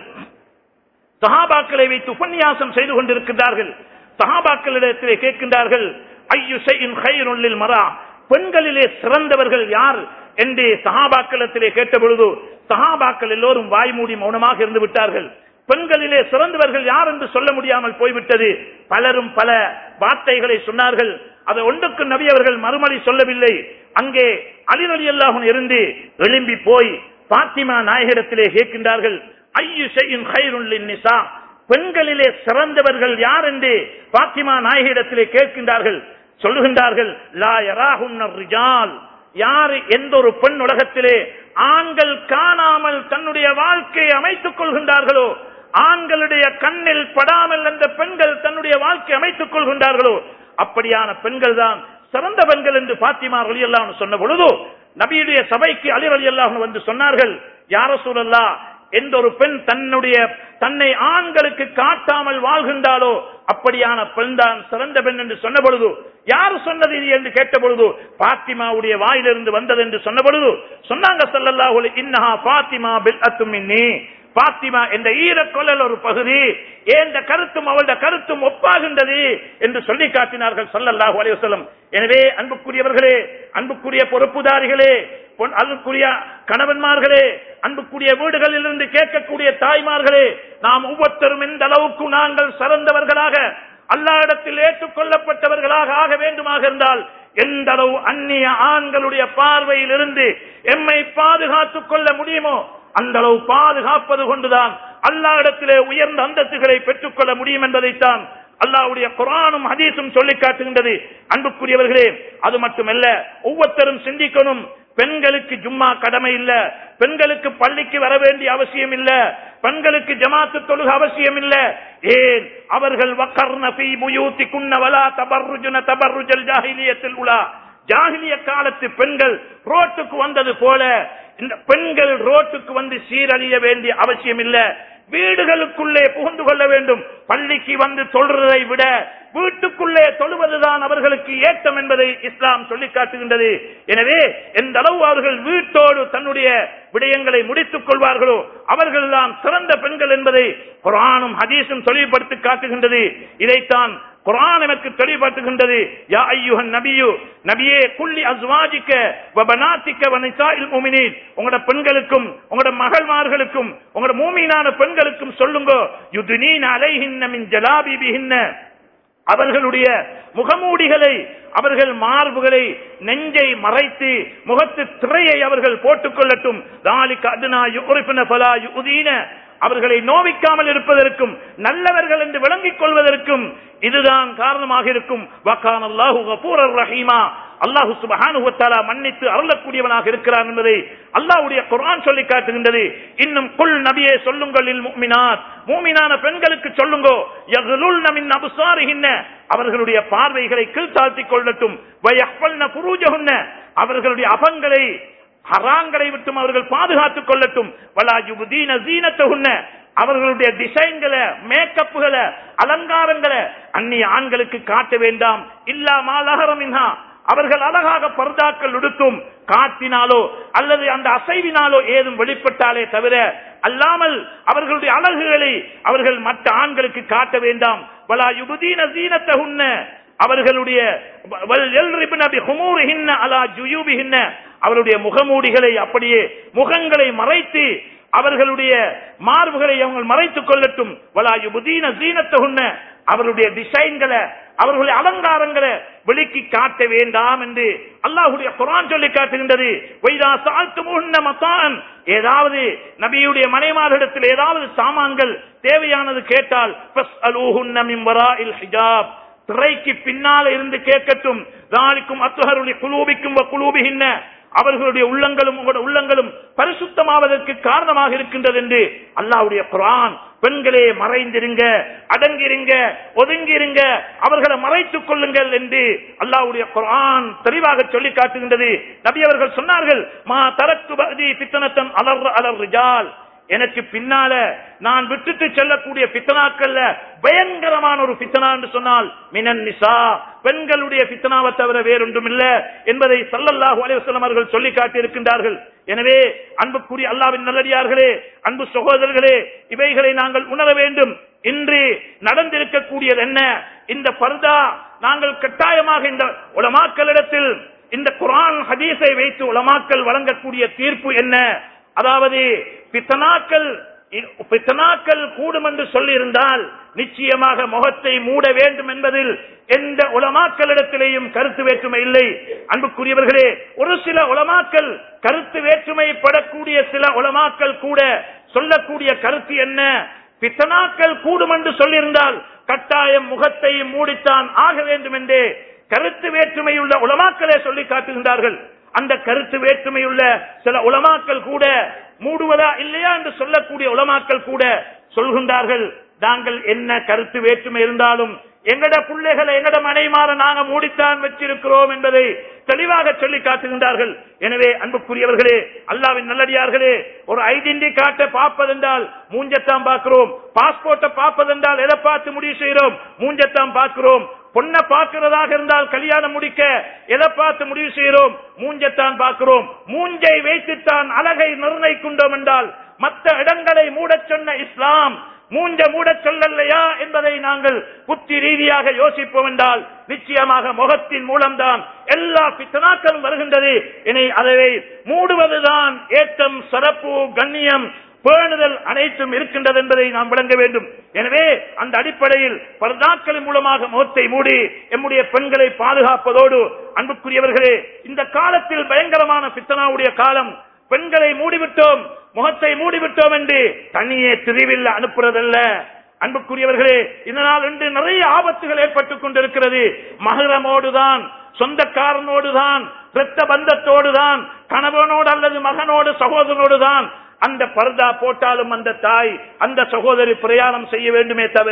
சஹாபாக்களை வைத்து உபன்யாசம் செய்து கொண்டிருக்கின்றார்கள் சஹாபாக்களிடத்திலே கேட்கின்றார்கள் ஐயு செய்யின் ஹைருள்ளில் மரா பெண்களிலே சிறந்தவர்கள் யார் என்று சஹாபாக்களத்திலே கேட்ட பொழுது சஹாபாக்கள் எல்லோரும் வாய் மூடி மௌனமாக இருந்து விட்டார்கள் பெண்களிலே சிறந்தவர்கள் யார் என்று சொல்ல முடியாமல் போய்விட்டது பலரும் பல வார்த்தைகளை சொன்னார்கள் அதை ஒன்றுக்கு நபி அவர்கள் மறுமொழி சொல்லவில்லை அங்கே அலிரலி அல்லாஹன் இருந்து எழும்பி போய் பாத்திமா நாயகத்திலே கேட்கின்றார்கள் ஐயு செய்யும் ஹைருள்ளின் நிசா பெண்களிலே சிறந்தவர்கள் யார் என்று பாத்திமா நாயகிடத்திலே கேட்கின்றார்கள் சொல்லுகின்றார்கள் லா யராஹுன்னர் ரிஜால் யாரு எந்த ஒரு பெண் உலகத்திலே ஆண்கள் காணாமல் தன்னுடைய வாழ்க்கையை அமைத்துக் கொள்கின்றார்களோ ஆண்களுடைய கண்ணில் படாமல் அந்த பெண்கள் தன்னுடைய வாழ்க்கை அமைத்துக் கொள்கின்றார்களோ அப்படியான பெண்கள் தான் சிறந்த பெண்கள் என்று பாத்திமா அலி அல்லாஹ் சொன்ன பொழுது நபியுடைய சபைக்கு அலி அலி அல்லாஹ் வந்து சொன்னார்கள் யார சூழல்லா எந்த ஒரு பெண் தன்னுடைய தன்னை ஆண்களுக்கு காட்டாமல் வாழ்கின்றாலோ அப்படியான பெண் தான் சிறந்த பெண் என்று சொன்ன பொழுது யார் சொன்னது இது என்று கேட்ட பொழுது பாத்திமாவுடைய வாயிலிருந்து வந்தது என்று சொன்ன பொழுது சொன்னாங்க சல்லல்லாஹு இன்னஹா பாத்திமா பில் அத்துமின்னி பாத்திமா என்ற ஈரக்கொள்ளல் ஒரு பகுதி ஏந்த கருத்தும் அவளுடைய கருத்தும் ஒப்பாகின்றது என்று சொல்லி காட்டினார்கள் சல்லல்லாஹு அலைஹி வஸல்லம் எனவே அன்புக்குரியவர்களே அன்புக்குரிய பொறுப்புதாரிகளே பொன்- அன்புக்குரிய கணவன்மார்களே அன்புக்குரிய வீடுகளில் இருந்து கேட்கக்கூடிய தாய்மார்களே நாம் ஒவ்வொருத்தரும் எந்த அளவுக்கு நாங்கள் சிறந்தவர்களாக அல்லாஹ்விடத்தில் ஏற்றுக்கொள்ளப்பட்டவர்களாக ஆக வேண்டுமாக இருந்தால் எந்த அளவு அந்நிய ஆண்களுடைய பார்வையில் இருந்து எம்மை பாதுகாத்துக் கொள்ள முடியுமோ அந்த அளவு பாதுகாப்பது கொண்டுதான் அல்லாஹ்விடத்திலே உயர்ந்த அந்தஸ்துகளை பெற்றுக்கொள்ள முடியும் என்பதைத்தான் அல்லாஹ்வுடைய குரானும் ஹதீஸும் சொல்லி காட்டுகின்றது அன்புக்குரியவர்களே அது மட்டுமல்ல ஒவ்வொருத்தரும் சிந்திக்கணும் பெண்களுக்கு ஜும்மா கடமை இல்ல பெண்களுக்கு பள்ளிக்கு வர வேண்டிய அவசியம் இல்ல பெண்களுக்கு ஜமாத்து தொழுக அவசியம் இல்ல ஏன் அவர்கள் வக்கர்ன ஃபீ புயூத்திகுன்ன வலா தபர்ருஜுன தபர்ருஜல் ஜாஹிலியத்தில் உலா ஜாகிலிய காலத்து பெண்கள் ரோட்டுக்கு வந்தது போல இந்த பெண்கள் ரோட்டுக்கு வந்து சீரழிய வேண்டிய அவசியம் இல்ல வீடுகளுக்குள்ளே புகுந்து கொள்ள வேண்டும் பள்ளிக்கு வந்து தொழுறதை விட வீட்டுக்குள்ளே தொழுவதுதான் அவர்களுக்கு ஏற்றம் என்பதை இஸ்லாம் சொல்லி காட்டுகின்றது எனவே எந்த அளவு அவர்கள் வீட்டோடு தன்னுடைய விடயங்களை முடித்துக் கொள்வார்களோ அவர்கள்தான் சிறந்த பெண்கள் என்பதை குரானும் ஹதீஸும் தெளிவுபடுத்தி காட்டுகின்றது இதைத்தான் குரான் எனக்கு தெளிவுபடுத்துகின்றது யா ஐயுஹன் நபியு நபியே குல்லி அஸ்வாஜிக்க வபனாத்திக்க வனிசாயில் முமினீன் உங்களோட பெண்களுக்கும் உங்களோட மகள்மார்களுக்கும் உங்களோட மூமீனான பெண்களுக்கும் சொல்லுங்க யுதுனீன் அலைஹின்ன மின் ஜலாபிபிஹின்ன அவர்களுடைய முகமூடிகளை அவர்கள் மார்புகளை நெஞ்சை மறைத்து முகத்து திரையை அவர்கள் போட்டுக் கொள்ளட்டும் தாலிக்கு அதுனா யுரிப்பின பலா யுதீன அவர்களை நோவிக்காமல் இருப்பதற்கும் நல்லவர்கள் என்று விளங்கிக் கொள்வதற்கும் இதுதான் காரணமாக இருக்கும் வக்கான் அல்லாஹு கபூரர் ரஹீமா அல்லாஹு சுபஹானுஹு வ தஆலா மன்னித்து அருளக்கூடியவனாக இருக்கிறான் என்பதை அல்லாஹ்வுடைய குர்ஆன் சொல்லி காட்டுகின்றது இன்னும் குல் நபியே சொல்லுங்கள் இல் முஃமினாத் மூமினான பெண்களுக்கு சொல்லுங்கோ யகுலுல்ன மின் அப்சாரிஹின்ன அவர்களுடைய பார்வைகளை கீழ்த்தாழ்த்திக் கொள்ளட்டும் வயஹ்ஃபல்ன ஃபுரூஜஹுன்ன அவர்களுடைய அபங்களை ஹராங்களை விட்டும் அவர்கள் பாதுகாத்துக் கொள்ளட்டும் வலா யுபதீன ஜீனத்தஹுன்ன அவர்களுடைய டிசைன்களை மேக்கப்புகளை அலங்காரங்களை அந்நிய ஆண்களுக்கு காட்ட வேண்டாம் இல்லா மாலகரமின்ஹா அவர்கள் அழகாக பர்தாக்கள் உடுத்தும் காட்டினாலோ அல்லது அந்த அசைவினாலோ ஏதும் வெளிப்பட்டாலே தவிர அல்லாமல் அவர்களுடைய அழகுகளை அவர்கள் மற்ற ஆண்களுக்கு காட்ட வேண்டாம் வலா யுபதீன ஜீனத்தஹுன்ன அவர்களுடைய வல் யல்ரிப்ன பிஹுமூரிஹின்ன அலா ஜுயூபிஹின்ன அவருடைய முகமூடிகளை அப்படியே முகங்களை மறைத்து அவர்களுடைய மார்புகளை அவங்க மறைத்துக் கொள்ளட்டும் வலா யுபதீன ஜீனத்தஹுன்ன அவர்களுடைய டிசைன்களை அவர்களுடைய அலங்காரங்களை வெளிக்கு காட்ட வேண்டாம் என்று அல்லாஹுடைய குரான் சொல்லி காட்டுகின்றது வைதா சால்துமுன்ன மத்தான் ஏதாவது நபியுடைய மனைமாரிடத்தில் ஏதாவது சாமான்கள் தேவையானது கேட்டால் ஃபஸ்அலூஹுன்ன மின் வராஇல் ஹிஜாப் திரைக்கு பின்னால இருந்து கேட்கட்டும் தாலிக்கும் அத்துஹருடைய குலூபிக்கும் குலூபிகின்ன அவர்களுடைய உள்ளங்களும் உங்களோட உள்ளங்களும் பரிசுத்தமாவதற்கு காரணமாக இருக்கின்றது என்று அல்லாஹ்வுடைய குரான் பெண்களே மறைந்திருங்க அடங்கிருங்க ஒதுங்கிருங்க அவர்களை மறைத்துக் கொள்ளுங்கள் என்று அல்லாஹ்வுடைய குரான் தெளிவாக சொல்லி காட்டுகின்றது நபி அவர்கள் சொன்னார்கள் மா தரக்கு பகுதி பித்தனத்தன் அலர் அலர் ரிஜால் எனக்கு பின்னால நான் விட்டுட்டு செல்லக்கூடிய பித்தனாக்கள்ல பயங்கரமான ஒரு பித்தனா என்று சொன்னால் மினன் நிசா பெண்களுடைய பித்தனாவை தவிர வேறொன்றும் இல்ல என்பதை சல்லல்லாஹு அலைஹி வஸல்லம் அவர்கள் சொல்லி காட்டியிருக்கின்றார்கள் எனவே அன்புக்குரிய அல்லாவின் நல்லடியார்களே அன்பு சகோதரர்களே இவைகளை நாங்கள் உணர வேண்டும் இன்று நடந்திருக்கக்கூடியது என்ன இந்த பர்தா நாங்கள் கட்டாயமாக இந்த உலமாக்களிடத்தில் இந்த குரான் ஹதீஸை வைத்து உலமாக்கள் வழங்கக்கூடிய தீர்ப்பு என்ன அதாவது பித்தனாக்கள் பித்தனாக்கள் கூடும் என்று சொல்லியிருந்தால் நிச்சயமாக முகத்தை மூட வேண்டும் என்பதில் எந்த உலமாக்களிடத்திலேயும் கருத்து வேற்றுமை இல்லை அன்புக்குரியவர்களே ஒரு சில உலமாக்கள் கருத்து வேற்றுமை படக்கூடிய சில உலமாக்கள் கூட சொல்லக்கூடிய கருத்து என்ன பித்தனாக்கள் கூடும் என்று சொல்லியிருந்தால் கட்டாயம் முகத்தை மூடித்தான் ஆக வேண்டும் என்றே கருத்து வேற்றுமையுள்ள உலமாக்களே சொல்லி காட்டுகின்றார்கள் அந்த கருத்து வேற்றுமையுள்ள சில உலமாக்கள் கூட மூடுவதா இல்லையா என்று சொல்லக்கூடிய உலமாக்கள் கூட சொல்கின்றார்கள் நாங்கள் என்ன கருத்து வேற்றுமை இருந்தாலும் எங்கட பிள்ளைகளை எங்கட மனைமாற நாங்க மூடித்தான் வச்சிருக்கிறோம் என்பதை தெளிவாக சொல்லி காட்டுகின்றார்கள் எனவே அன்புக்குரியவர்களே அல்லாவின் நல்லடியார்களே ஒரு ஐடென்டி கார்டை பார்ப்பதென்றால் மூஞ்சத்தான் பார்க்கிறோம் பாஸ்போர்ட்டை பார்ப்பதென்றால் எதை பார்த்து முடிவு செய்கிறோம் மூஞ்சத்தான் பார்க்கிறோம் பொண்ணை பார்க்கிறதாக இருந்தால் கல்யாணம் முடிக்க எதை பார்த்து முடிவு செய்கிறோம் மூஞ்சத்தான் பார்க்கிறோம் மூஞ்சை வைத்துத்தான் அழகை நிர்ணயிக்கின்றோம் என்றால் மற்ற இடங்களை மூடச் சொன்ன இஸ்லாம் மூஞ்ச மூடச் சொல்லலையா என்பதை நாங்கள் புத்தி ரீதியாக யோசிப்போம் என்றால் நிச்சயமாக முகத்தின் மூலம்தான் எல்லா பித்தனாக்களும் வருகின்றது இனி அதை மூடுவதுதான் ஏற்றம் சிறப்பு கண்ணியம் பேணுதல் அனைத்தும் இருக்கின்றது என்பதை நாம் விளங்க வேண்டும் எனவே அந்த அடிப்படையில் பர்தாக்களின் மூலமாக முகத்தை மூடி எம்முடைய பெண்களை பாதுகாப்பதோடு அன்புக்குரியவர்களே இந்த காலத்தில் பயங்கரமான பித்தனாவுடைய காலம் பெண்களை மூடிவிட்டோம் முகத்தை மூடிவிட்டோம் என்று தனியே திரிவில் அனுப்புறதல்ல அன்புக்குரியவர்களே இதனால் இன்று நிறைய ஆபத்துகள் ஏற்பட்டுக் கொண்டிருக்கிறது மகரமோடுதான் சொந்தக்காரனோடுதான் இரத்த பந்தத்தோடுதான் கணவனோடு அல்லது மகனோடு சகோதரனோடு தான் அந்த பர்தா போட்டாலும் அந்த தாய் அந்த சகோதரி பிரயாணம் செய்ய வேண்டுமே தவிர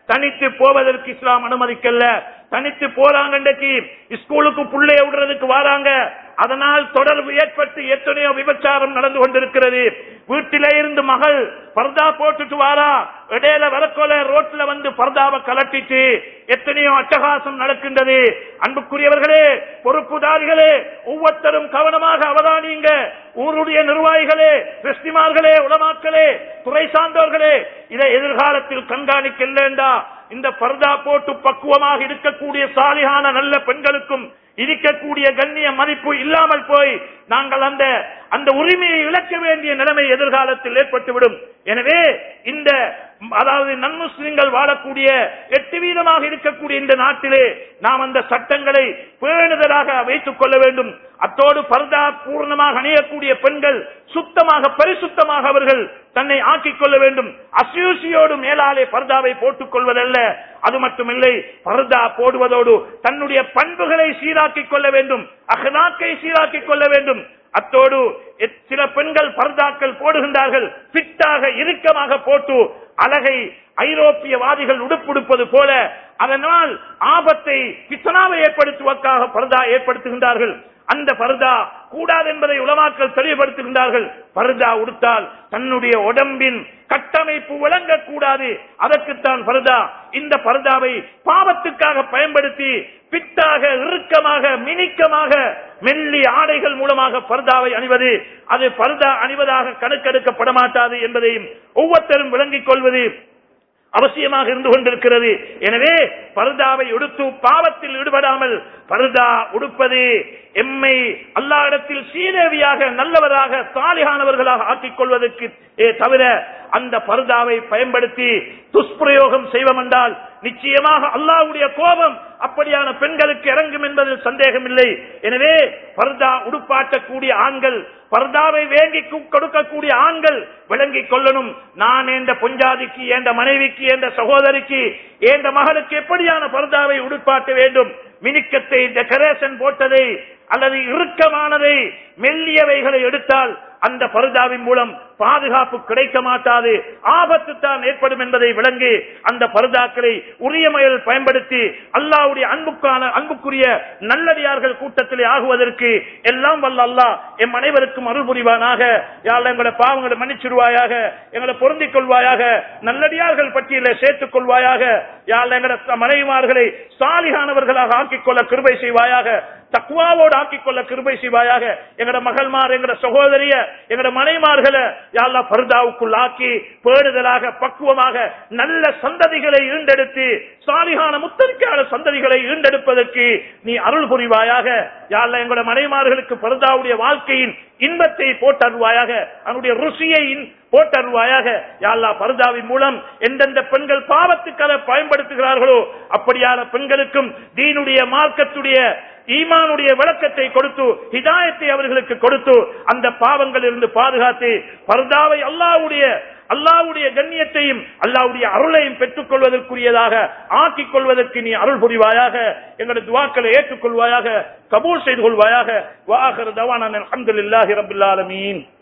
தனித்து போவதற்கு இஸ்லாம் அனுமதிக்கல தனித்து போறாங்க இன்றைக்கு ஸ்கூலுக்கு புள்ளைய விடுறதுக்கு வராங்க அதனால் தொடர்பு ஏற்பட்டு எத்தனையோ விபச்சாரம் நடந்து கொண்டிருக்கிறது வீட்டிலே இருந்து மகள் பர்தா போட்டுட்டு வாரா இடையில வரக்கொல ரோட்ல வந்து பர்தாவை கலட்டிட்டு எத்தனையோ அட்டகாசம் நடக்கின்றது அன்புக்குரியவர்களே பொறுப்புதாரிகளே ஒவ்வொருத்தரும் கவனமாக அவதானியுங்க ஊருடைய நிர்வாகிகளே கிறிஸ்திமார்களே உலமாக்களே துறை சார்ந்தவர்களே இதை எதிர்காலத்தில் கண்காணிக்கலேண்டா இந்த பர்தா போட்டு பக்குவமாக இருக்கக்கூடிய சாலிகான நல்ல பெண்களுக்கும் இருக்கக்கூடிய கண்ணிய மதிப்பு இல்லாமல் போய் நாங்கள் அந்த அந்த உரிமையை இழக்க வேண்டிய நிலைமை எதிர்காலத்தில் ஏற்பட்டுவிடும் எனவே இந்த அதாவது நன்முஸ்லிம்கள் வாழக்கூடிய எட்டு வீதமாக இருக்கக்கூடிய இந்த நாட்டிலே நாம் அந்த சட்டங்களை பேணுதலாக வைத்துக் கொள்ள வேண்டும் அத்தோடு பர்தா பூர்ணமாக அணியக்கூடிய பெண்கள் சுத்தமாக பரிசுத்தமாக அவர்கள் தன்னை ஆக்கிக் கொள்ள வேண்டும் அசியூசியோடு மேலாலே பர்தாவை போட்டுக் கொள்வதல்ல அது மட்டுமில்லை பர்தா போடுவதோடு தன்னுடைய பண்புகளை சீராக்கிக் கொள்ள வேண்டும் அகலாக்கை சீராக்கிக் கொள்ள வேண்டும் அத்தோடு எத்- சில பெண்கள் பர்தாக்கள் போடுகின்றார்கள் ஃபிட்டாக இறுக்கமாக போட்டு அழகை ஐரோப்பியவாதிகள் உடுப்புடுப்பது போல அதனால் ஆபத்தை பித்தனாவை ஏற்படுத்துவதற்காக பர்தா ஏற்படுத்துகின்றார்கள் அந்த பர்தா கூடாது என்பதை உலமாக்கள் தெளிவுபடுத்துகின்றார்கள் பர்தா உடுத்தால் தன்னுடைய உடம்பின் கட்டமைப்பு விளங்கக்கூடாது அதற்குத்தான் பர்தா இந்த பர்தாவை பாவத்துக்காக பயன்படுத்தி பித்தாக இறுக்கமாக மினிக்கமாக மெல்லிய ஆடைகள் மூலமாக பர்தாவை அணிவது அது பர்தா அணிவதாக கணக்கெடுக்கப்பட மாட்டாது என்பதையும் ஒவ்வொருத்தரும் விளங்கிக் கொள்வது அவசியமாக இருந்து கொண்டிருக்கிறது எனவே பர்தாவை உடுத்து பாவத்தில் ஈடுபடாமல் பர்தா உடுப்பது எம்மை அல்லாஹ்விடத்தில் சீதேவியாக நல்லவராக சாலிகானவர்களாக ஆக்கிக் கொள்வதற்கு ஏ தவிர அந்த பர்தாவை பயன்படுத்தி துஷ்பிரயோகம் செய்வோம் என்றால் நிச்சயமாக அல்லாஹ்வுடைய கோபம் அப்படியான பெண்களுக்கு இறங்கும் என்பதில் சந்தேகம் இல்லை எனவே பர்தா உடுப்பாட்டக்கூடிய ஆண்கள் பர்தாவை வேங்கி கு- கொடுக்கக்கூடிய ஆண்கள் விளங்கிக் கொள்ளணும் நான் என்ற பொஞ்சாதிக்கு என்ற மனைவிக்கு என்ற சகோதரிக்கு என்ற மகளுக்கு எப்படியான பர்தாவை உடுப்பாட்ட வேண்டும் மினுக்கத்தை டெக்கரேஷன் போட்டதை அல்லது இறுக்கமானதை மெல்லியவைகளை எடுத்தால் அந்த பர்தாவின் மூலம் பாதுகாப்பு கிடைக்க மாட்டாது ஆபத்து தான் ஏற்படும் என்பதை விளங்கி அந்த பர்தாக்களை உரிய முறையில் பயன்படுத்தி அல்லாஹ்வுடைய அன்புக்கான அன்புக்குரிய நல்லடியார்கள் கூட்டத்திலே ஆகுவதற்கு எல்லாம் வல்ல அல்லாஹ் எம் அனைவருக்கும் அருள் புரிவானாக யாழ் எங்களை பாவங்களை மன்னிச்சிடுவாயாக எங்களை பொருந்திக் கொள்வாயாக நல்லடியார்கள் பட்டியலை சேர்த்துக் கொள்வாயாக யாழ் எங்களை மனைவிமார்களை சாலிகானவர்களாக ஆக்கிக் கொள்ள கிருபை செய்வாயாக தக்குவாவோடு ஆக்கிக் கொள்ள கிருபை செய்வாயாக எங்கட மகள்மார் எங்கட சகோதரிய எங்கட மனைமார்களை யாழ்லா பர்தாவுக்குள் ஆக்கி பேடுதலாக பக்குவமாக நல்ல சந்ததிகளை ஈண்டெடுத்து சாலிகான முத்தரிக்கான சந்ததிகளை ஈண்டெடுப்பதற்கு நீ அருள் புரிவாயாக யாழ்லா எங்கட மனைமார்களுக்கு பர்தாவுடைய வாழ்க்கையின் இன்பத்தை போட்டருவாயாக அவனுடைய ருசியை இன்- போட்டருவாயாக யாழ்லா பர்தாவின் மூலம் எந்தெந்த பெண்கள் பாவத்துக்காக பயன்படுத்துகிறார்களோ அப்படியான பெண்களுக்கும் தீனுடைய மார்க்கத்துடைய ஈமானுடைய விளக்கத்தை கொடுத்து ஹிதாயத்தை அவர்களுக்கு கொடுத்து அந்த பாவங்களில் இருந்து பாதுகாத்து பர்தாவை அல்லாவுடைய அல்லாவுடைய கண்ணியத்தையும் அல்லாவுடைய அருளையும் பெற்றுக் கொள்வதற்குரியதாக ஆக்கிக் கொள்வதற்கு நீ அருள் புரிவாயாக எங்களது துவாக்களை ஏற்றுக்கொள்வாயாக கபூல் செய்து கொள்வாயாக வாகர் தவான அல்ஹம்துலில்லாஹி ரப்பில் ஆலமீன்